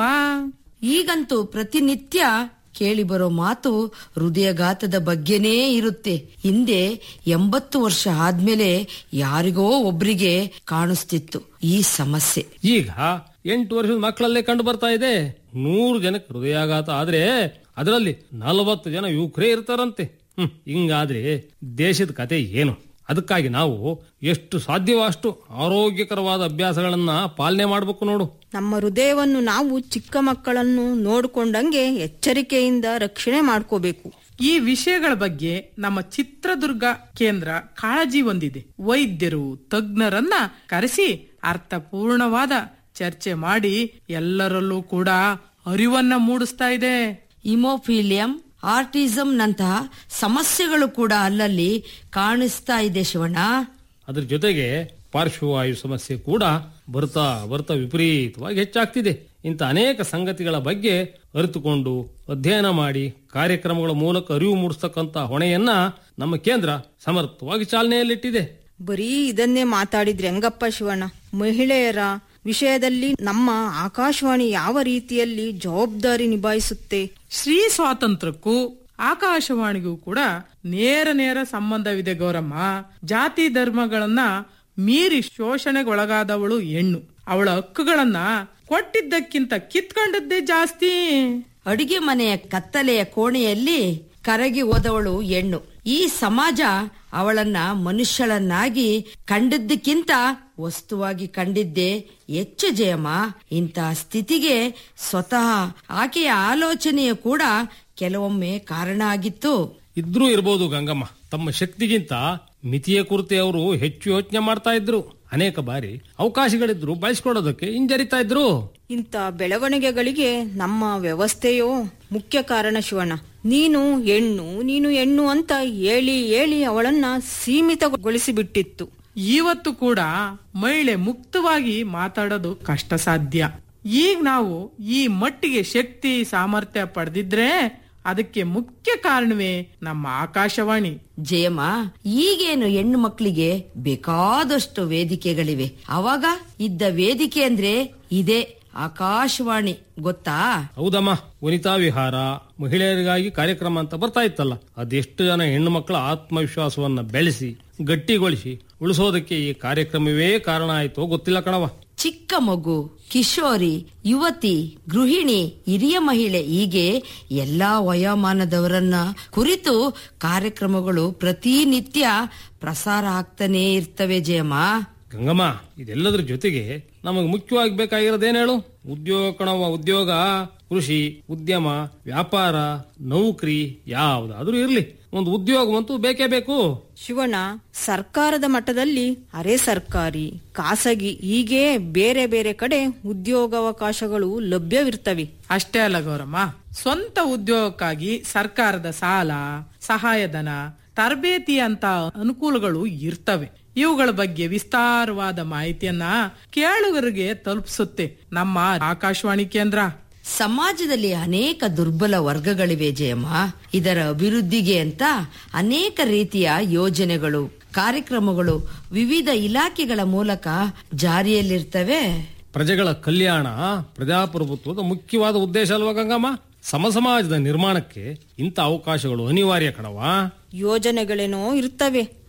ಈಗಂತೂ ಪ್ರತಿನಿತ್ಯ ಕೇಳಿ ಬರೋ ಮಾತು ಹೃದಯಘಾತದ ಬಗ್ಗೆನೇ ಇರುತ್ತೆ ಹಿಂದೆ ಎಂಬತ್ತು ವರ್ಷ ಆದ್ಮೇಲೆ ಯಾರಿಗೋ ಒಬ್ರಿಗೆ ಕಾಣಿಸ್ತಿತ್ತು ಈ ಸಮಸ್ಯೆ ಈಗ ಎಂಟು ವರ್ಷದ ಮಕ್ಕಳಲ್ಲೇ ಕಂಡು ಬರ್ತಾ ಇದೆ ನೂರು ಜನಕ್ಕೆ ಹೃದಯಾಘಾತ ಆದ್ರೆ ಅದರಲ್ಲಿ ನಲವತ್ತು ಜನ ಯುವಕರೇ ಇರ್ತಾರಂತೆ ಹ್ಮ್ ಹಿಂಗಾದ್ರೆ ದೇಶದ ಕತೆ ಏನು ಅದಕ್ಕಾಗಿ ನಾವು ಎಷ್ಟು ಸಾಧ್ಯವೋ ಅಷ್ಟು ಆರೋಗ್ಯಕರವಾದ ಅಭ್ಯಾಸಗಳನ್ನ ಪಾಲನೆ ಮಾಡಬೇಕು ನೋಡು ನಮ್ಮ ಹೃದಯವನ್ನು ನಾವು ಚಿಕ್ಕ ಮಕ್ಕಳನ್ನು ನೋಡಿಕೊಂಡಂಗೆ ಎಚ್ಚರಿಕೆಯಿಂದ ರಕ್ಷಣೆ ಮಾಡ್ಕೋಬೇಕು ಈ ವಿಷಯಗಳ ಬಗ್ಗೆ ನಮ್ಮ ಚಿತ್ರದುರ್ಗ ಕೇಂದ್ರ ಕಾಳಜಿ ಹೊಂದಿದೆ ವೈದ್ಯರು ತಜ್ಞರನ್ನ ಕರೆಸಿ ಅರ್ಥಪೂರ್ಣವಾದ ಚರ್ಚೆ ಮಾಡಿ ಎಲ್ಲರಲ್ಲೂ ಕೂಡ ಅರಿವನ್ನ ಮೂಡಿಸ್ತಾ ಇದೆ ಇಮೋಫಿಲಿಯಂ ಆರ್ಟಿಸಂ ನಂತಹ ಸಮಸ್ಯೆಗಳು ಕೂಡ ಅಲ್ಲಲ್ಲಿ ಕಾಣಿಸ್ತಾ ಇದೆ ಶಿವಣ್ಣ ಅದ್ರ ಜೊತೆಗೆ ಪಾರ್ಶ್ವವಾಯು ಸಮಸ್ಯೆ ಕೂಡ ಬರ್ತಾ ಬರ್ತಾ ವಿಪರೀತವಾಗಿ ಹೆಚ್ಚಾಗ್ತಿದೆ ಇಂಥ ಅನೇಕ ಸಂಗತಿಗಳ ಬಗ್ಗೆ ಅರಿತುಕೊಂಡು ಅಧ್ಯಯನ ಮಾಡಿ ಕಾರ್ಯಕ್ರಮಗಳ ಮೂಲಕ ಅರಿವು ಮೂಡಿಸ್ತಕ್ಕಂಥ ಹೊಣೆಯನ್ನ ನಮ್ಮ ಕೇಂದ್ರ ಸಮರ್ಥವಾಗಿ ಚಾಲನೆಯಲ್ಲಿಟ್ಟಿದೆ ಬರೀ ಇದನ್ನೇ ಮಾತಾಡಿದ್ರೆ ಹೆಂಗಪ್ಪ ಶಿವಣ್ಣ ಮಹಿಳೆಯರ ವಿಷಯದಲ್ಲಿ ನಮ್ಮ ಆಕಾಶವಾಣಿ ಯಾವ ರೀತಿಯಲ್ಲಿ ಜವಾಬ್ದಾರಿ ನಿಭಾಯಿಸುತ್ತೆ ಶ್ರೀ ಸ್ವಾತಂತ್ರ್ಯಕ್ಕೂ ಆಕಾಶವಾಣಿಗೂ ಕೂಡ ನೇರ ನೇರ ಸಂಬಂಧವಿದೆ ಗೌರಮ್ಮ ಜಾತಿ ಧರ್ಮಗಳನ್ನ ಮೀರಿ ಶೋಷಣೆಗೊಳಗಾದವಳು ಹೆಣ್ಣು ಅವಳ ಹಕ್ಕುಗಳನ್ನ ಕೊಟ್ಟಿದ್ದಕ್ಕಿಂತ ಕಿತ್ಕೊಂಡದ್ದೇ ಜಾಸ್ತಿ ಅಡಿಗೆ ಮನೆಯ ಕತ್ತಲೆಯ ಕೋಣೆಯಲ್ಲಿ ಕರಗಿ ಹೋದವಳು ಹೆಣ್ಣು ಈ ಸಮಾಜ ಅವಳನ್ನ ಮನುಷ್ಯಳನ್ನಾಗಿ ಕಂಡದ್ದಕ್ಕಿಂತ ವಸ್ತುವಾಗಿ ಕಂಡಿದ್ದೆ ಹೆಚ್ಚು ಜಯಮ್ಮ ಇಂತಹ ಸ್ಥಿತಿಗೆ ಸ್ವತಃ ಆಕೆಯ ಆಲೋಚನೆಯು ಕೂಡ ಕೆಲವೊಮ್ಮೆ ಕಾರಣ ಆಗಿತ್ತು ಇದ್ರೂ ಇರ್ಬೋದು ಗಂಗಮ್ಮ ತಮ್ಮ ಶಕ್ತಿಗಿಂತ ಮಿತಿಯ ಕುರಿತು ಅವರು ಹೆಚ್ಚು ಯೋಚನೆ ಮಾಡ್ತಾ ಇದ್ರು ಅನೇಕ ಬಾರಿ ಅವಕಾಶಗಳಿದ್ರು ಬಳಸ್ಕೊಳ್ಳೋದಕ್ಕೆ ಹಿಂಜರಿತಾ ಇದ್ರು ಇಂಥ ಬೆಳವಣಿಗೆಗಳಿಗೆ ನಮ್ಮ ವ್ಯವಸ್ಥೆಯೋ ಮುಖ್ಯ ಕಾರಣ ಶಿವಣ್ಣ ನೀನು ಹೆಣ್ಣು ನೀನು ಹೆಣ್ಣು ಅಂತ ಹೇಳಿ ಹೇಳಿ ಅವಳನ್ನ ಸೀಮಿತಗೊಳಿಸಿಬಿಟ್ಟಿತ್ತು ಇವತ್ತು ಕೂಡ ಮಹಿಳೆ ಮುಕ್ತವಾಗಿ ಮಾತಾಡೋದು ಕಷ್ಟ ಸಾಧ್ಯ ಈಗ ನಾವು ಈ ಮಟ್ಟಿಗೆ ಶಕ್ತಿ ಸಾಮರ್ಥ್ಯ ಪಡೆದಿದ್ರೆ ಅದಕ್ಕೆ ಮುಖ್ಯ ಕಾರಣವೇ ನಮ್ಮ ಆಕಾಶವಾಣಿ ಜಯಮ್ಮ ಈಗೇನು ಹೆಣ್ಣು ಮಕ್ಕಳಿಗೆ ಬೇಕಾದಷ್ಟು ವೇದಿಕೆಗಳಿವೆ ಅವಾಗ ಇದ್ದ ವೇದಿಕೆ ಅಂದ್ರೆ ಇದೇ ಆಕಾಶವಾಣಿ ಗೊತ್ತಾ ಹೌದಮ್ಮ ವನಿತಾ ವಿಹಾರ ಮಹಿಳೆಯರಿಗಾಗಿ ಕಾರ್ಯಕ್ರಮ ಅಂತ ಬರ್ತಾ ಇತ್ತಲ್ಲ ಅದೆಷ್ಟು ಜನ ಹೆಣ್ಣು ಮಕ್ಕಳ ಆತ್ಮವಿಶ್ವಾಸವನ್ನ ಬೆಳೆಸಿ ಗಟ್ಟಿಗೊಳಿಸಿ ಉಳಿಸೋದಕ್ಕೆ ಈ ಕಾರ್ಯಕ್ರಮವೇ ಕಾರಣ ಆಯ್ತು ಗೊತ್ತಿಲ್ಲ ಕಣವ ಚಿಕ್ಕ ಮಗು ಕಿಶೋರಿ ಯುವತಿ ಗೃಹಿಣಿ ಹಿರಿಯ ಮಹಿಳೆ ಹೀಗೆ ಎಲ್ಲಾ ವಯೋಮಾನದವರನ್ನ ಕುರಿತು ಕಾರ್ಯಕ್ರಮಗಳು ಪ್ರತಿನಿತ್ಯ ಪ್ರಸಾರ ಆಗ್ತಾನೇ ಇರ್ತವೆ ಜಯಮ್ಮ ಗಂಗಮ್ಮ ಇದೆಲ್ಲದ್ರ ಜೊತೆಗೆ ನಮಗೆ ಮುಖ್ಯವಾಗಿ ಬೇಕಾಗಿರೋದೇನು ಹೇಳು ಉದ್ಯೋಗ ಕಣವ ಉದ್ಯೋಗ ಕೃಷಿ ಉದ್ಯಮ ವ್ಯಾಪಾರ ನೌಕರಿ ಯಾವ್ದಾದ್ರೂ ಇರ್ಲಿ ಒಂದು ಉದ್ಯೋಗವಂತೂ ಬೇಕೇ ಬೇಕು ಶಿವಣ್ಣ ಸರ್ಕಾರದ ಮಟ್ಟದಲ್ಲಿ ಅರೆ ಸರ್ಕಾರಿ ಖಾಸಗಿ ಹೀಗೆ ಬೇರೆ ಬೇರೆ ಕಡೆ ಉದ್ಯೋಗಾವಕಾಶಗಳು ಲಭ್ಯವಿರ್ತವೆ ಅಷ್ಟೇ ಅಲ್ಲ ಗೌರಮ್ಮ ಸ್ವಂತ ಉದ್ಯೋಗಕ್ಕಾಗಿ ಸರ್ಕಾರದ ಸಾಲ ಸಹಾಯಧನ ತರಬೇತಿ ಅಂತ ಅನುಕೂಲಗಳು ಇರ್ತವೆ ಇವುಗಳ ಬಗ್ಗೆ ವಿಸ್ತಾರವಾದ ಮಾಹಿತಿಯನ್ನ ಕೇಳುಗರಿಗೆ ತಲುಪಿಸುತ್ತೆ ನಮ್ಮ ಆಕಾಶವಾಣಿ ಕೇಂದ್ರ ಸಮಾಜದಲ್ಲಿ ಅನೇಕ ದುರ್ಬಲ ವರ್ಗಗಳಿವೆ ಜಯಮ್ಮ ಇದರ ಅಭಿವೃದ್ಧಿಗೆ ಅಂತ ಅನೇಕ ರೀತಿಯ ಯೋಜನೆಗಳು ಕಾರ್ಯಕ್ರಮಗಳು ವಿವಿಧ ಇಲಾಖೆಗಳ ಮೂಲಕ ಜಾರಿಯಲ್ಲಿರ್ತವೆ ಪ್ರಜೆಗಳ ಕಲ್ಯಾಣ ಪ್ರಜಾಪ್ರಭುತ್ವದ ಮುಖ್ಯವಾದ ಉದ್ದೇಶ ಅಲ್ವಾ ಗಂಗಮ್ಮ ಸಮಸಮಾಜದ ನಿರ್ಮಾಣಕ್ಕೆ ಇಂಥ ಅವಕಾಶಗಳು ಅನಿವಾರ್ಯ ಕಣವಾ ಯೋಜನೆಗಳೇನೋ ಇರ್ತವೆ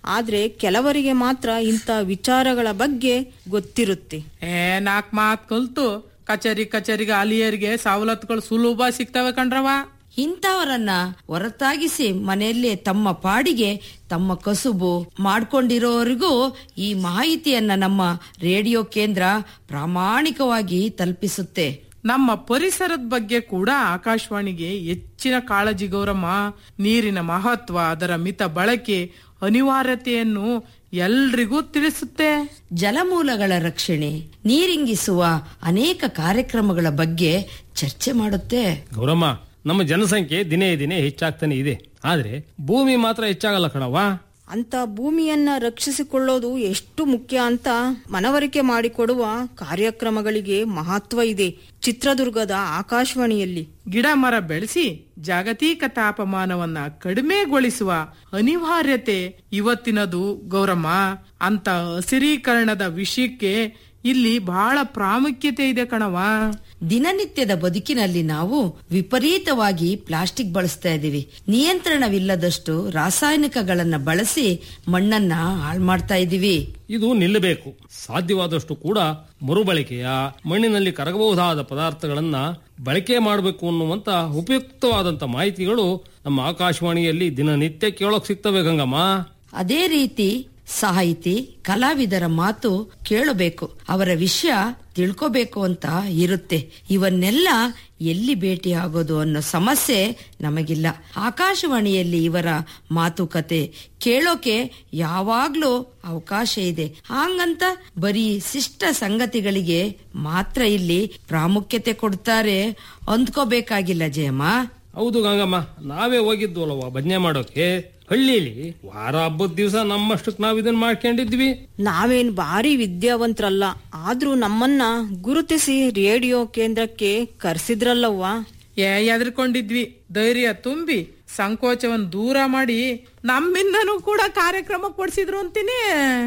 ಆದ್ರೆ ಕೆಲವರಿಗೆ ಮಾತ್ರ ಇಂಥ ವಿಚಾರಗಳ ಬಗ್ಗೆ ಗೊತ್ತಿರುತ್ತೆ ಏ ನಾಕ್ ಮಾತ್ ಕಲ್ತು ಕಚೇರಿ ಕಚೇರಿಗೆ ಅಲಿಯರಿಗೆ ಸವಲತ್ತುಗಳು ಸುಲಭ ಸಿಗ್ತವೆ ಕಣ್ರವ ಇಂಥವರನ್ನ ಹೊರತಾಗಿಸಿ ಮನೆಯಲ್ಲೇ ತಮ್ಮ ಪಾಡಿಗೆ ತಮ್ಮ ಕಸುಬು ಮಾಡ್ಕೊಂಡಿರೋರಿಗೂ ಈ ಮಾಹಿತಿಯನ್ನ ನಮ್ಮ ರೇಡಿಯೋ ಕೇಂದ್ರ ಪ್ರಾಮಾಣಿಕವಾಗಿ ತಲುಪಿಸುತ್ತೆ ನಮ್ಮ ಪರಿಸರದ ಬಗ್ಗೆ ಕೂಡ ಆಕಾಶವಾಣಿಗೆ ಹೆಚ್ಚಿನ ಕಾಳಜಿ ಗೌರಮ್ಮ ನೀರಿನ ಮಹತ್ವ ಅದರ ಮಿತ ಬಳಕೆ ಅನಿವಾರ್ಯತೆಯನ್ನು ಎಲ್ರಿಗೂ ತಿಳಿಸುತ್ತೆ ಜಲಮೂಲಗಳ ರಕ್ಷಣೆ ನೀರಿಂಗಿಸುವ ಅನೇಕ ಕಾರ್ಯಕ್ರಮಗಳ ಬಗ್ಗೆ ಚರ್ಚೆ ಮಾಡುತ್ತೆ ಗೌರಮ್ಮ ನಮ್ಮ ಜನಸಂಖ್ಯೆ ದಿನೇ ದಿನೇ ಹೆಚ್ಚಾಗ್ತಾನೆ ಇದೆ ಆದ್ರೆ ಭೂಮಿ ಮಾತ್ರ ಹೆಚ್ಚಾಗಲ್ಲ ಕಣವ್ವ ಅಂತ ಭೂಮಿಯನ್ನ ರಕ್ಷಿಸಿಕೊಳ್ಳೋದು ಎಷ್ಟು ಮುಖ್ಯ ಅಂತ ಮನವರಿಕೆ ಮಾಡಿಕೊಡುವ ಕಾರ್ಯಕ್ರಮಗಳಿಗೆ ಮಹತ್ವ ಇದೆ ಚಿತ್ರದುರ್ಗದ ಆಕಾಶವಾಣಿಯಲ್ಲಿ ಗಿಡ ಮರ ಬೆಳೆಸಿ ಜಾಗತಿಕ ತಾಪಮಾನವನ್ನ ಕಡಿಮೆಗೊಳಿಸುವ ಅನಿವಾರ್ಯತೆ ಇವತ್ತಿನದು ಗೌರಮ್ಮ ಅಂತ ಹಸಿರೀಕರಣದ ವಿಷಯಕ್ಕೆ ಇಲ್ಲಿ ಬಹಳ ಪ್ರಾಮುಖ್ಯತೆ ಇದೆ ಕಣವ ದಿನನಿತ್ಯದ ಬದುಕಿನಲ್ಲಿ ನಾವು ವಿಪರೀತವಾಗಿ ಪ್ಲಾಸ್ಟಿಕ್ ಬಳಸ್ತಾ ಇದ್ದೀವಿ ನಿಯಂತ್ರಣವಿಲ್ಲದಷ್ಟು ರಾಸಾಯನಿಕಗಳನ್ನ ಬಳಸಿ ಮಣ್ಣನ್ನ ಹಾಳು ಮಾಡ್ತಾ ಇದ್ದೀವಿ ಇದು ನಿಲ್ಲಬೇಕು ಸಾಧ್ಯವಾದಷ್ಟು ಕೂಡ ಮರುಬಳಕೆಯ ಮಣ್ಣಿನಲ್ಲಿ ಕರಗಬಹುದಾದ ಪದಾರ್ಥಗಳನ್ನ ಬಳಕೆ ಮಾಡಬೇಕು ಅನ್ನುವಂತ ಉಪಯುಕ್ತವಾದಂತ ಮಾಹಿತಿಗಳು ನಮ್ಮ ಆಕಾಶವಾಣಿಯಲ್ಲಿ ದಿನನಿತ್ಯ ಕೇಳೋಕ್ ಸಿಗ್ತವೆ ಗಂಗಮ್ಮ ಅದೇ ರೀತಿ ಸಾಹಿತಿ ಕಲಾವಿದರ ಮಾತು ಕೇಳಬೇಕು ಅವರ ವಿಷಯ ತಿಳ್ಕೋಬೇಕು ಅಂತ ಇರುತ್ತೆ ಇವನ್ನೆಲ್ಲ ಎಲ್ಲಿ ಭೇಟಿ ಆಗೋದು ಅನ್ನೋ ಸಮಸ್ಯೆ ನಮಗಿಲ್ಲ ಆಕಾಶವಾಣಿಯಲ್ಲಿ ಇವರ ಮಾತುಕತೆ ಕೇಳೋಕೆ ಯಾವಾಗ್ಲೂ ಅವಕಾಶ ಇದೆ ಹಾಂಗಂತ ಬರೀ ಶಿಷ್ಟ ಸಂಗತಿಗಳಿಗೆ ಮಾತ್ರ ಇಲ್ಲಿ ಪ್ರಾಮುಖ್ಯತೆ ಕೊಡ್ತಾರೆ ಅಂದ್ಕೋಬೇಕಾಗಿಲ್ಲ ಜಯಮ್ಮ ಹೌದು ಗಂಗಮ್ಮ ನಾವೇ ಹೋಗಿದ್ವು ಅಲ್ವಾ ಭಜನೆ ಮಾಡೋಕೆ ಹಳ್ಳಿಲಿ ವಾರ ಹಬ್ಬದ ದಿವಸ ನಮ್ಮಷ್ಟಕ್ಕೆ ನಾವ್ ಇದನ್ನ ಮಾಡ್ಕೊಂಡಿದ್ವಿ ನಾವೇನ್ ಭಾರಿ ವಿದ್ಯಾವಂತರಲ್ಲ ಆದ್ರೂ ನಮ್ಮನ್ನ ಗುರುತಿಸಿ ರೇಡಿಯೋ ಕೇಂದ್ರಕ್ಕೆ ಕರ್ಸಿದ್ರಲ್ಲವ್ವ ಏ ಎದ್ರಕೊಂಡಿದ್ವಿ ಧೈರ್ಯ ತುಂಬಿ ಸಂಕೋಚವನ್ನು ದೂರ ಮಾಡಿ ನಮ್ಮಿಂದನೂ ಕೂಡ ಕಾರ್ಯಕ್ರಮ ಕೊಡ್ಸಿದ್ರು ಅಂತೀನಿ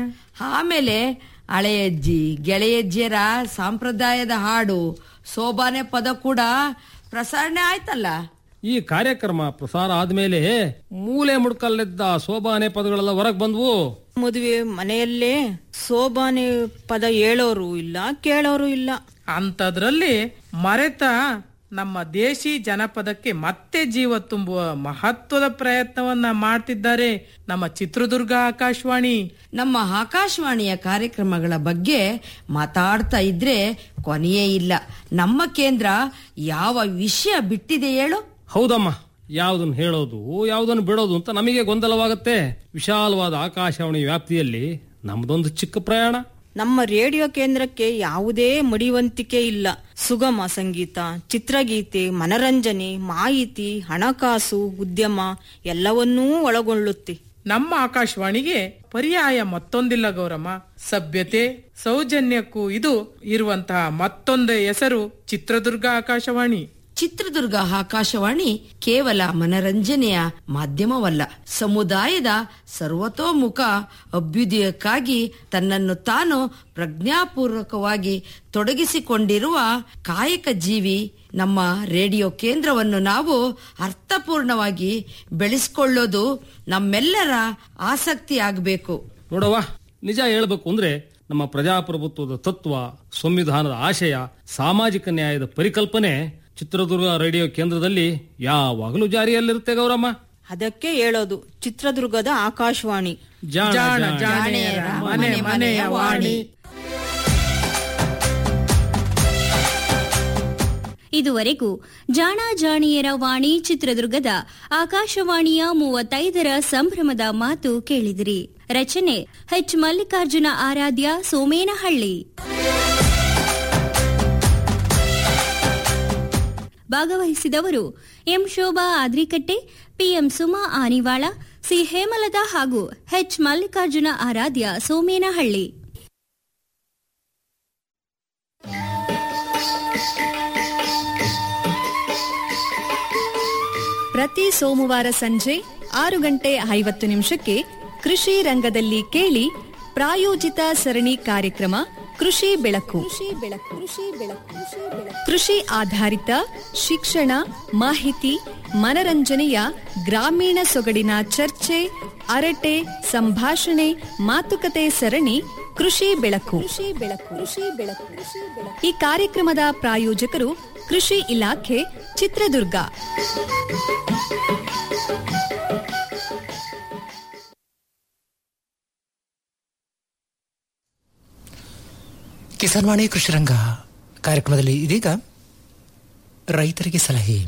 ಆಮೇಲೆ ಹಳೆಯಜ್ಜಿ ಗೆಳೆಯಜ್ಜಿಯರ ಸಾಂಪ್ರದಾಯದ ಹಾಡು ಸೋಬಾನೆ ಪದ ಕೂಡ ಪ್ರಸಾರಣೆ ಆಯ್ತಲ್ಲ ಈ ಕಾರ್ಯಕ್ರಮ ಪ್ರಸಾರ ಆದ್ಮೇಲೆ ಮೂಲೆ ಮುಡ್ಕಲ್ಲಿದ್ದ ಸೋಬಾನೆ ಪದಗಳೆಲ್ಲ ಹೊರಗ್ ಬಂದ್ವು ಮದುವೆ ಮನೆಯಲ್ಲೇ ಸೋಬಾನೆ ಪದ ಹೇಳೋರು ಇಲ್ಲ ಕೇಳೋರು ಇಲ್ಲ ಅಂತದ್ರಲ್ಲಿ ಮರೆತ ನಮ್ಮ ದೇಶಿ ಜನಪದಕ್ಕೆ ಮತ್ತೆ ಜೀವ ತುಂಬುವ ಮಹತ್ವದ ಪ್ರಯತ್ನವನ್ನ ಮಾಡ್ತಿದ್ದಾರೆ ನಮ್ಮ ಚಿತ್ರದುರ್ಗ ಆಕಾಶವಾಣಿ ನಮ್ಮ ಆಕಾಶವಾಣಿಯ ಕಾರ್ಯಕ್ರಮಗಳ ಬಗ್ಗೆ ಮಾತಾಡ್ತಾ ಇದ್ರೆ ಕೊನೆಯೇ ಇಲ್ಲ ನಮ್ಮ ಕೇಂದ್ರ ಯಾವ ವಿಷಯ ಬಿಟ್ಟಿದೆ ಹೇಳು ಹೌದಮ್ಮ ಯಾವ್ದನ್ನ ಹೇಳೋದು ಯಾವ್ದನ್ನ ಬಿಡೋದು ಅಂತ ನಮಗೆ ಗೊಂದಲವಾಗುತ್ತೆ ವಿಶಾಲವಾದ ಆಕಾಶವಾಣಿ ವ್ಯಾಪ್ತಿಯಲ್ಲಿ ನಮ್ದೊಂದು ಚಿಕ್ಕ ಪ್ರಯಾಣ ನಮ್ಮ ರೇಡಿಯೋ ಕೇಂದ್ರಕ್ಕೆ ಯಾವುದೇ ಮಡಿವಂತಿಕೆ ಇಲ್ಲ ಸುಗಮ ಸಂಗೀತ ಚಿತ್ರಗೀತೆ ಮನರಂಜನೆ ಮಾಹಿತಿ ಹಣಕಾಸು ಉದ್ಯಮ ಎಲ್ಲವನ್ನೂ ಒಳಗೊಳ್ಳುತ್ತೆ ನಮ್ಮ ಆಕಾಶವಾಣಿಗೆ ಪರ್ಯಾಯ ಮತ್ತೊಂದಿಲ್ಲ ಗೌರಮ್ಮ ಸಭ್ಯತೆ ಸೌಜನ್ಯಕ್ಕೂ ಇದು ಇರುವಂತಹ ಮತ್ತೊಂದು ಹೆಸರು ಚಿತ್ರದುರ್ಗ ಆಕಾಶವಾಣಿ ಚಿತ್ರದುರ್ಗ ಆಕಾಶವಾಣಿ ಕೇವಲ ಮನರಂಜನೆಯ ಮಾಧ್ಯಮವಲ್ಲ ಸಮುದಾಯದ ಸರ್ವತೋಮುಖ ಅಭ್ಯುದಯಕ್ಕಾಗಿ ತನ್ನನ್ನು ತಾನು ಪ್ರಜ್ಞಾಪೂರ್ವಕವಾಗಿ ತೊಡಗಿಸಿಕೊಂಡಿರುವ ಕಾಯಕ ಜೀವಿ ನಮ್ಮ ರೇಡಿಯೋ ಕೇಂದ್ರವನ್ನು ನಾವು ಅರ್ಥಪೂರ್ಣವಾಗಿ ಬೆಳೆಸಿಕೊಳ್ಳೋದು ನಮ್ಮೆಲ್ಲರ ಆಸಕ್ತಿ ಆಗಬೇಕು ನೋಡವ್ವ ನಿಜ ಹೇಳ್ಬೇಕು ಅಂದ್ರೆ ನಮ್ಮ ಪ್ರಜಾಪ್ರಭುತ್ವದ ತತ್ವ ಸಂವಿಧಾನದ ಆಶಯ ಸಾಮಾಜಿಕ ನ್ಯಾಯದ ಪರಿಕಲ್ಪನೆ ಚಿತ್ರದುರ್ಗ ರೇಡಿಯೋ ಕೇಂದ್ರದಲ್ಲಿ ಯಾವಾಗಲೂ ಜಾರಿಯಲ್ಲಿರುತ್ತೆ ಗೌರಮ್ಮ ಅದಕ್ಕೆ ಹೇಳೋದು ಚಿತ್ರದುರ್ಗದ ಆಕಾಶವಾಣಿ ಜಾಣ ಜಾಣ ಜಾಣ. ಜಾಣೆಯರ ಮನೆ ಮನೆಯ ವಾಣಿ ಇದುವರೆಗೂ ಜಾಣ ಜಾಣಿಯರ ವಾಣಿ ಚಿತ್ರದುರ್ಗದ ಆಕಾಶವಾಣಿಯ ಮೂವತ್ತೈದರ ಸಂಭ್ರಮದ ಮಾತು ಕೇಳಿದಿರಿ ರಚನೆ ಎಚ್ ಮಲ್ಲಿಕಾರ್ಜುನ ಆರಾಧ್ಯ ಸೋಮೇನಹಳ್ಳಿ ಭಾಗವಹಿಸಿದವರು M Shobha Adrikatte PM Suma Anivala C Hemalatha ಹಾಗೂ ಎಚ್ ಮಲ್ಲಿಕಾರ್ಜುನ ಆರಾಧ್ಯ ಸೋಮೇನಹಳ್ಳಿ ಪ್ರತಿ ಸೋಮವಾರ ಸಂಜೆ ಆರು ಗಂಟೆ ಐವತ್ತು ನಿಮಿಷಕ್ಕೆ ಕೃಷಿ ರಂಗದಲ್ಲಿ ಕೇಳಿ ಪ್ರಾಯೋಜಿತ ಸರಣಿ ಕಾರ್ಯಕ್ರಮ ಕೃಷಿ ಬೆಳಕು ಕೃಷಿ ಆಧಾರಿತ ಶಿಕ್ಷಣ ಮಾಹಿತಿ ಮನರಂಜನೆಯ ಗ್ರಾಮೀಣ ಸೊಗಡಿನ ಚರ್ಚೆ ಅರಟೆ ಸಂಭಾಷಣೆ ಮಾತುಕತೆ ಸರಣಿ ಕೃಷಿ ಬೆಳಕು ಕೃಷಿ ಬೆಳಕು ಕೃಷಿ ಬೆಳಕು ಈ ಕಾರ್ಯಕ್ರಮದ ಪ್ರಾಯೋಜಕರು ಕೃಷಿ ಇಲಾಖೆ ಚಿತ್ರದುರ್ಗ ಕಿಸಾನ್ ವಾಣಿ ಕೃಷಿ ರಂಗ ಕಾರ್ಯಕ್ರಮದಲ್ಲಿ ಇದೀಗ ರೈತರಿಗೆ ಸಲಹೆ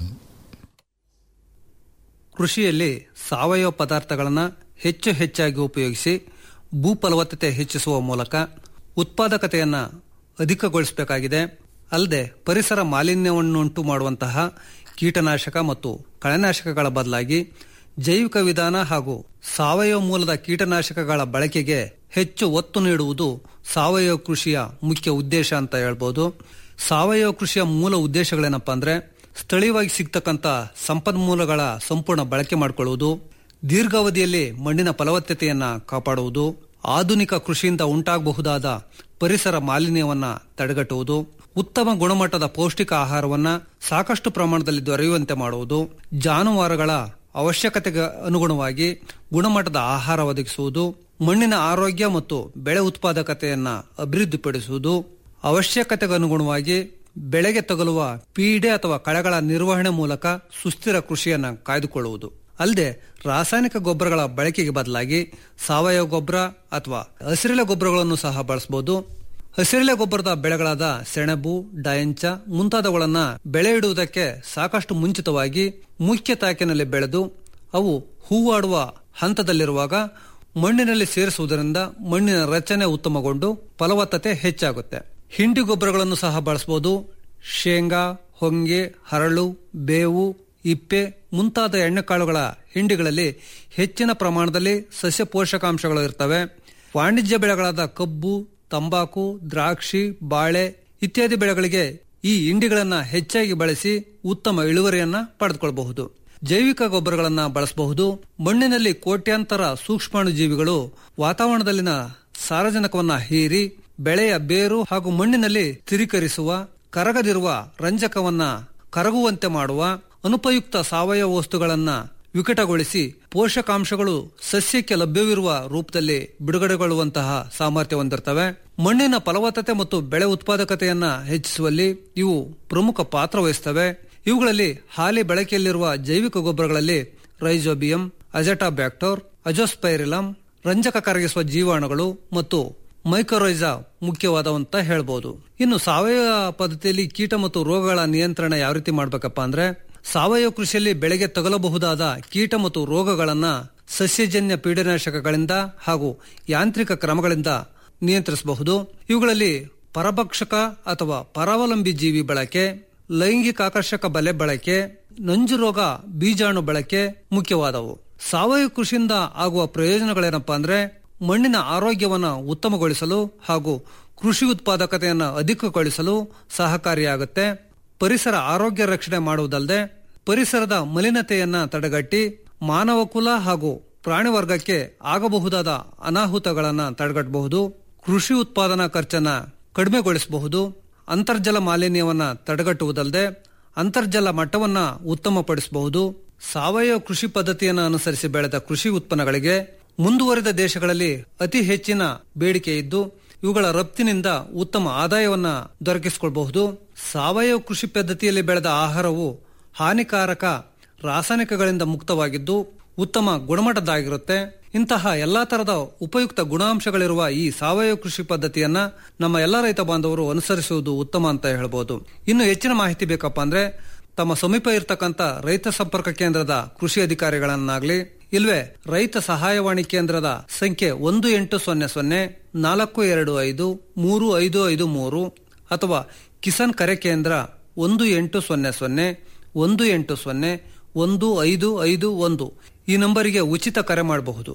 ಕೃಷಿಯಲ್ಲಿ ಸಾವಯವ ಪದಾರ್ಥಗಳನ್ನು ಹೆಚ್ಚು ಹೆಚ್ಚಾಗಿ ಉಪಯೋಗಿಸಿ ಭೂ ಫಲವತ್ತತೆ ಹೆಚ್ಚಿಸುವ ಮೂಲಕ ಉತ್ಪಾದಕತೆಯನ್ನು ಅಧಿಕಗೊಳಿಸಬೇಕಾಗಿದೆ ಅಲ್ಲದೆ ಪರಿಸರ ಮಾಲಿನ್ಯವನ್ನುಂಟು ಮಾಡುವಂತಹ ಕೀಟನಾಶಕ ಮತ್ತು ಕಳೆನಾಶಕಗಳ ಬದಲಾಗಿ ಜೈವಿಕ ವಿಧಾನ ಹಾಗೂ ಸಾವಯವ ಮೂಲದ ಕೀಟನಾಶಕಗಳ ಬಳಕೆಗೆ ಹೆಚ್ಚು ಒತ್ತು ನೀಡುವುದು ಸಾವಯವ ಕೃಷಿಯ ಮುಖ್ಯ ಉದ್ದೇಶ ಅಂತ ಹೇಳ್ಬೋದು ಸಾವಯವ ಕೃಷಿಯ ಮೂಲ ಉದ್ದೇಶಗಳೇನಪ್ಪ ಅಂದ್ರೆ ಸ್ಥಳೀಯವಾಗಿ ಸಿಗ್ತಕ್ಕಂಥ ಸಂಪನ್ಮೂಲಗಳ ಸಂಪೂರ್ಣ ಬಳಕೆ ಮಾಡಿಕೊಳ್ಳುವುದು ದೀರ್ಘಾವಧಿಯಲ್ಲಿ ಮಣ್ಣಿನ ಫಲವತ್ತತೆಯನ್ನ ಕಾಪಾಡುವುದು ಆಧುನಿಕ ಕೃಷಿಯಿಂದ ಉಂಟಾಗಬಹುದಾದ ಪರಿಸರ ಮಾಲಿನ್ಯವನ್ನ ತಡೆಗಟ್ಟುವುದು ಉತ್ತಮ ಗುಣಮಟ್ಟದ ಪೌಷ್ಟಿಕ ಆಹಾರವನ್ನ ಸಾಕಷ್ಟು ಪ್ರಮಾಣದಲ್ಲಿ ದೊರೆಯುವಂತೆ ಮಾಡುವುದು ಜಾನುವಾರುಗಳ ಅವಶ್ಯಕತೆಗೆ ಅನುಗುಣವಾಗಿ ಗುಣಮಟ್ಟದ ಆಹಾರ ಒದಗಿಸುವುದು ಮಣ್ಣಿನ ಆರೋಗ್ಯ ಮತ್ತು ಬೆಳೆ ಉತ್ಪಾದಕತೆಯನ್ನ ಅಭಿವೃದ್ಧಿಪಡಿಸುವುದು ಅವಶ್ಯಕತೆಗೆ ಅನುಗುಣವಾಗಿ ಬೆಳೆಗೆ ತಗುಲುವ ಪೀಡೆ ಅಥವಾ ಕಳೆಗಳ ನಿರ್ವಹಣೆ ಮೂಲಕ ಸುಸ್ಥಿರ ಕೃಷಿಯನ್ನ ಕಾಯ್ದುಕೊಳ್ಳುವುದು ಅಲ್ಲದೆ ರಾಸಾಯನಿಕ ಗೊಬ್ಬರಗಳ ಬಳಕೆಗೆ ಬದಲಾಗಿ ಸಾವಯವ ಗೊಬ್ಬರ ಅಥವಾ ಹಸಿರೆಲೆ ಗೊಬ್ಬರಗಳನ್ನು ಸಹ ಬಳಸಬಹುದು ಹಸಿರೆಲೆ ಗೊಬ್ಬರದ ಬೆಳೆಗಳಾದ ಸೆಣಬು ಡಯಂಚ ಮುಂತಾದವುಗಳನ್ನ ಬೆಳೆ ಇಡುವುದಕ್ಕೆ ಸಾಕಷ್ಟು ಮುಂಚಿತವಾಗಿ ಮುಖ್ಯ ತಾಕಿನಲ್ಲಿ ಬೆಳೆದು ಅವು ಹೂವಾಡುವ ಹಂತದಲ್ಲಿರುವಾಗ ಮಣ್ಣಿನಲ್ಲಿ ಸೇರಿಸುವುದರಿಂದ ಮಣ್ಣಿನ ರಚನೆ ಉತ್ತಮಗೊಂಡು ಫಲವತ್ತತೆ ಹೆಚ್ಚಾಗುತ್ತೆ ಹಿಂಡಿ ಗೊಬ್ಬರಗಳನ್ನು ಸಹ ಬಳಸಬಹುದು ಶೇಂಗಾ ಹೊಂಗೆ ಹರಳು ಬೇವು ಇಪ್ಪೆ ಮುಂತಾದ ಎಣ್ಣೆಕಾಳುಗಳ ಹಿಂಡಿಗಳಲ್ಲಿ ಹೆಚ್ಚಿನ ಪ್ರಮಾಣದಲ್ಲಿ ಸಸ್ಯ ಪೋಷಕಾಂಶಗಳು ಇರ್ತವೆ ವಾಣಿಜ್ಯ ಬೆಳೆಗಳಾದ ಕಬ್ಬು ತಂಬಾಕು ದ್ರಾಕ್ಷಿ ಬಾಳೆ ಇತ್ಯಾದಿ ಬೆಳೆಗಳಿಗೆ ಈ ಹಿಂಡಿಗಳನ್ನ ಹೆಚ್ಚಾಗಿ ಬಳಸಿ ಉತ್ತಮ ಇಳುವರಿಯನ್ನ ಪಡೆದುಕೊಳ್ಳಬಹುದು ಜೈವಿಕ ಗೊಬ್ಬರಗಳನ್ನ ಬಳಸಬಹುದು ಮಣ್ಣಿನಲ್ಲಿ ಕೋಟ್ಯಾಂತರ ಸೂಕ್ಷ್ಮಾಣು ಜೀವಿಗಳು ವಾತಾವರಣದಲ್ಲಿನ ಸಾರಜನಕವನ್ನ ಹೀರಿ ಬೆಳೆಯ ಬೇರು ಹಾಗೂ ಮಣ್ಣಿನಲ್ಲಿ ಸ್ಥಿರೀಕರಿಸುವ ಕರಗದಿರುವ ರಂಜಕವನ್ನ ಕರಗುವಂತೆ ಮಾಡುವ ಅನುಪಯುಕ್ತ ಸಾವಯವ ವಸ್ತುಗಳನ್ನ ವಿಕಟಗೊಳಿಸಿ ಪೋಷಕಾಂಶಗಳು ಸಸ್ಯಕ್ಕೆ ಲಭ್ಯವಿರುವ ರೂಪದಲ್ಲಿ ಬಿಡುಗಡೆಗೊಳ್ಳುವಂತಹ ಸಾಮರ್ಥ್ಯ ಹೊಂದಿರ್ತವೆ ಮಣ್ಣಿನ ಫಲವತ್ತತೆ ಮತ್ತು ಬೆಳೆ ಉತ್ಪಾದಕತೆಯನ್ನ ಹೆಚ್ಚಿಸುವಲ್ಲಿ ಇವು ಪ್ರಮುಖ ಪಾತ್ರ ವಹಿಸ್ತವೆ ಇವುಗಳಲ್ಲಿ ಹಾಲಿ ಬಳಕೆಯಲ್ಲಿರುವ ಜೈವಿಕ ಗೊಬ್ಬರಗಳಲ್ಲಿ ರೈಜೋಬಿಯಂ ಅಜಟಾಬ್ಯಾಕ್ಟೋರ್ ಅಜೋಸ್ಪೈರಿಲಮ್ ರಂಜಕ ಕರಗಿಸುವ ಜೀವಾಣುಗಳು ಮತ್ತು ಮೈಕ್ರೋರೈಜಾ ಮುಖ್ಯವಾದವಂತ ಹೇಳ್ಬೋದು ಇನ್ನು ಸಾವಯವ ಪದ್ಧತಿಯಲ್ಲಿ ಕೀಟ ಮತ್ತು ರೋಗಗಳ ನಿಯಂತ್ರಣ ಯಾವ ರೀತಿ ಮಾಡ್ಬೇಕಪ್ಪ ಅಂದ್ರೆ ಸಾವಯವ ಕೃಷಿಯಲ್ಲಿ ಬೆಳೆಗೆ ತಗಲಬಹುದಾದ ಕೀಟ ಮತ್ತು ರೋಗಗಳನ್ನ ಸಸ್ಯಜನ್ಯ ಪೀಡನಾಶಕಗಳಿಂದ ಹಾಗೂ ಯಾಂತ್ರಿಕ ಕ್ರಮಗಳಿಂದ ನಿಯಂತ್ರಿಸಬಹುದು ಇವುಗಳಲ್ಲಿ ಪರಭಕ್ಷಕ ಅಥವಾ ಪರಾವಲಂಬಿ ಜೀವಿ ಬಳಕೆ ಲೈಂಗಿಕ ಆಕರ್ಷಕ ಬಲೆ ಬಳಕೆ ನಂಜು ರೋಗ ಬೀಜಾಣು ಬಳಕೆ ಮುಖ್ಯವಾದವು ಸಾವಯವ ಕೃಷಿಯಿಂದ ಆಗುವ ಪ್ರಯೋಜನಗಳೇನಪ್ಪಾ ಅಂದ್ರೆ ಮಣ್ಣಿನ ಆರೋಗ್ಯವನ್ನ ಉತ್ತಮಗೊಳಿಸಲು ಹಾಗೂ ಕೃಷಿ ಉತ್ಪಾದಕತೆಯನ್ನು ಅಧಿಕಗೊಳಿಸಲು ಸಹಕಾರಿಯಾಗುತ್ತೆ ಪರಿಸರ ಆರೋಗ್ಯ ರಕ್ಷಣೆ ಮಾಡುವುದಲ್ಲದೆ ಪರಿಸರದ ಮಲಿನತೆಯನ್ನ ತಡೆಗಟ್ಟಿ ಮಾನವ ಕುಲ ಹಾಗೂ ಪ್ರಾಣಿ ವರ್ಗಕ್ಕೆ ಆಗಬಹುದಾದ ಅನಾಹುತಗಳನ್ನ ತಡೆಗಟ್ಟಬಹುದು ಕೃಷಿ ಉತ್ಪಾದನಾ ಖರ್ಚನ್ನ ಕಡಿಮೆಗೊಳಿಸಬಹುದು ಅಂತರ್ಜಲ ಮಾಲಿನ್ಯವನ್ನ ತಡೆಗಟ್ಟುವುದಲ್ಲದೆ ಅಂತರ್ಜಲ ಮಟ್ಟವನ್ನ ಉತ್ತಮಪಡಿಸಬಹುದು ಸಾವಯವ ಕೃಷಿ ಪದ್ಧತಿಯನ್ನು ಅನುಸರಿಸಿ ಬೆಳೆದ ಕೃಷಿ ಉತ್ಪನ್ನಗಳಿಗೆ ಮುಂದುವರಿದ ದೇಶಗಳಲ್ಲಿ ಅತಿ ಹೆಚ್ಚಿನ ಬೇಡಿಕೆ ಇದ್ದು ಇವುಗಳ ರಫ್ತಿನಿಂದ ಉತ್ತಮ ಆದಾಯವನ್ನ ದೊರಕಿಸಿಕೊಳ್ಳಬಹುದು ಸಾವಯವ ಕೃಷಿ ಪದ್ಧತಿಯಲ್ಲಿ ಬೆಳೆದ ಆಹಾರವು ಹಾನಿಕಾರಕ ರಾಸಾಯನಿಕಗಳಿಂದ ಮುಕ್ತವಾಗಿದ್ದು ಉತ್ತಮ ಗುಣಮಟ್ಟದಾಗಿರುತ್ತೆ ಇಂತಹ ಎಲ್ಲಾ ತರದ ಉಪಯುಕ್ತ ಗುಣಾಂಶಗಳಿರುವ ಈ ಸಾವಯವ ಕೃಷಿ ಪದ್ಧತಿಯನ್ನ ನಮ್ಮ ಎಲ್ಲ ರೈತ ಬಾಂಧವರು ಅನುಸರಿಸುವುದು ಉತ್ತಮ ಅಂತ ಹೇಳ್ಬೋದು ಇನ್ನು ಹೆಚ್ಚಿನ ಮಾಹಿತಿ ಬೇಕಪ್ಪ ಅಂದ್ರೆ ತಮ್ಮ ಸಮೀಪ ಇರತಕ್ಕಂತ ರೈತ ಸಂಪರ್ಕ ಕೇಂದ್ರದ ಕೃಷಿ ಅಧಿಕಾರಿಗಳನ್ನಾಗ್ಲಿ ಇಲ್ವೇ ರೈತ ಸಹಾಯವಾಣಿ ಕೇಂದ್ರದ ಸಂಖ್ಯೆ ಒಂದು ಎಂಟು ಸೊನ್ನೆ ಸೊನ್ನೆ ನಾಲ್ಕು ಎರಡು ಐದು ಮೂರು ಐದು ಐದು ಮೂರು ಅಥವಾ ಕಿಸಾನ್ ಕರೆ ಕೇಂದ್ರ ಒಂದು ಎಂಟು ಸೊನ್ನೆ ಸೊನ್ನೆ ಒಂದು ಎಂಟು ಸೊನ್ನೆ ಒಂದು ಐದು ಐದು ಒಂದು ಈ ನಂಬರಿಗೆ ಉಚಿತ ಕರೆ ಮಾಡಬಹುದು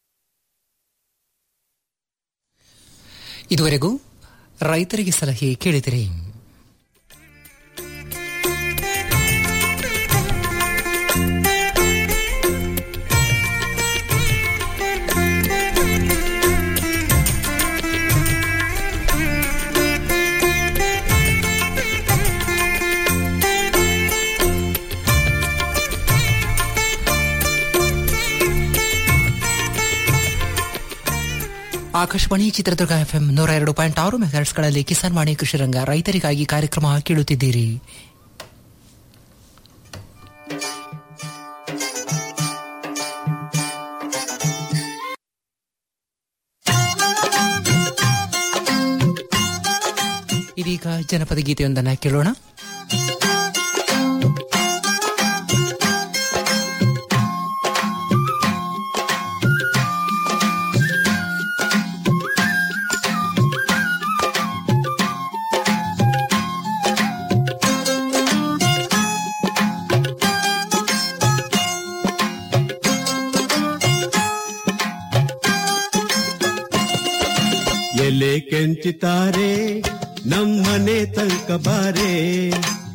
ಇದುವರೆಗೂ ರೈತರಿಗೆ ಸಲಹೆ ಕೇಳಿದಿರಿ ಆಕಾಶವಾಣಿ ಚಿತ್ರದುರ್ಗ ಎಫ್ಎಂ ನೂರ ಎರಡು ಪಾಯಿಂಟ್ ಆರು ಮೆಗಾಟ್ಸ್ಗಳಲ್ಲಿ ಕಿಸಾನ್ ವಾಣಿ ಕೃಷಿ ರಂಗ ರೈತರಿಗಾಗಿ ಕಾರ್ಯಕ್ರಮ ಕೇಳುತ್ತಿದ್ದೀರಿ ಇದೀಗ ಜನಪದ ಗೀತೆಯೊಂದನ್ನು ಕೇಳೋಣ ಎಲೆ ಕೆಂಚಿತಾರೆ ನಮ್ಮನೆ ತನಕ ಬಾರೆ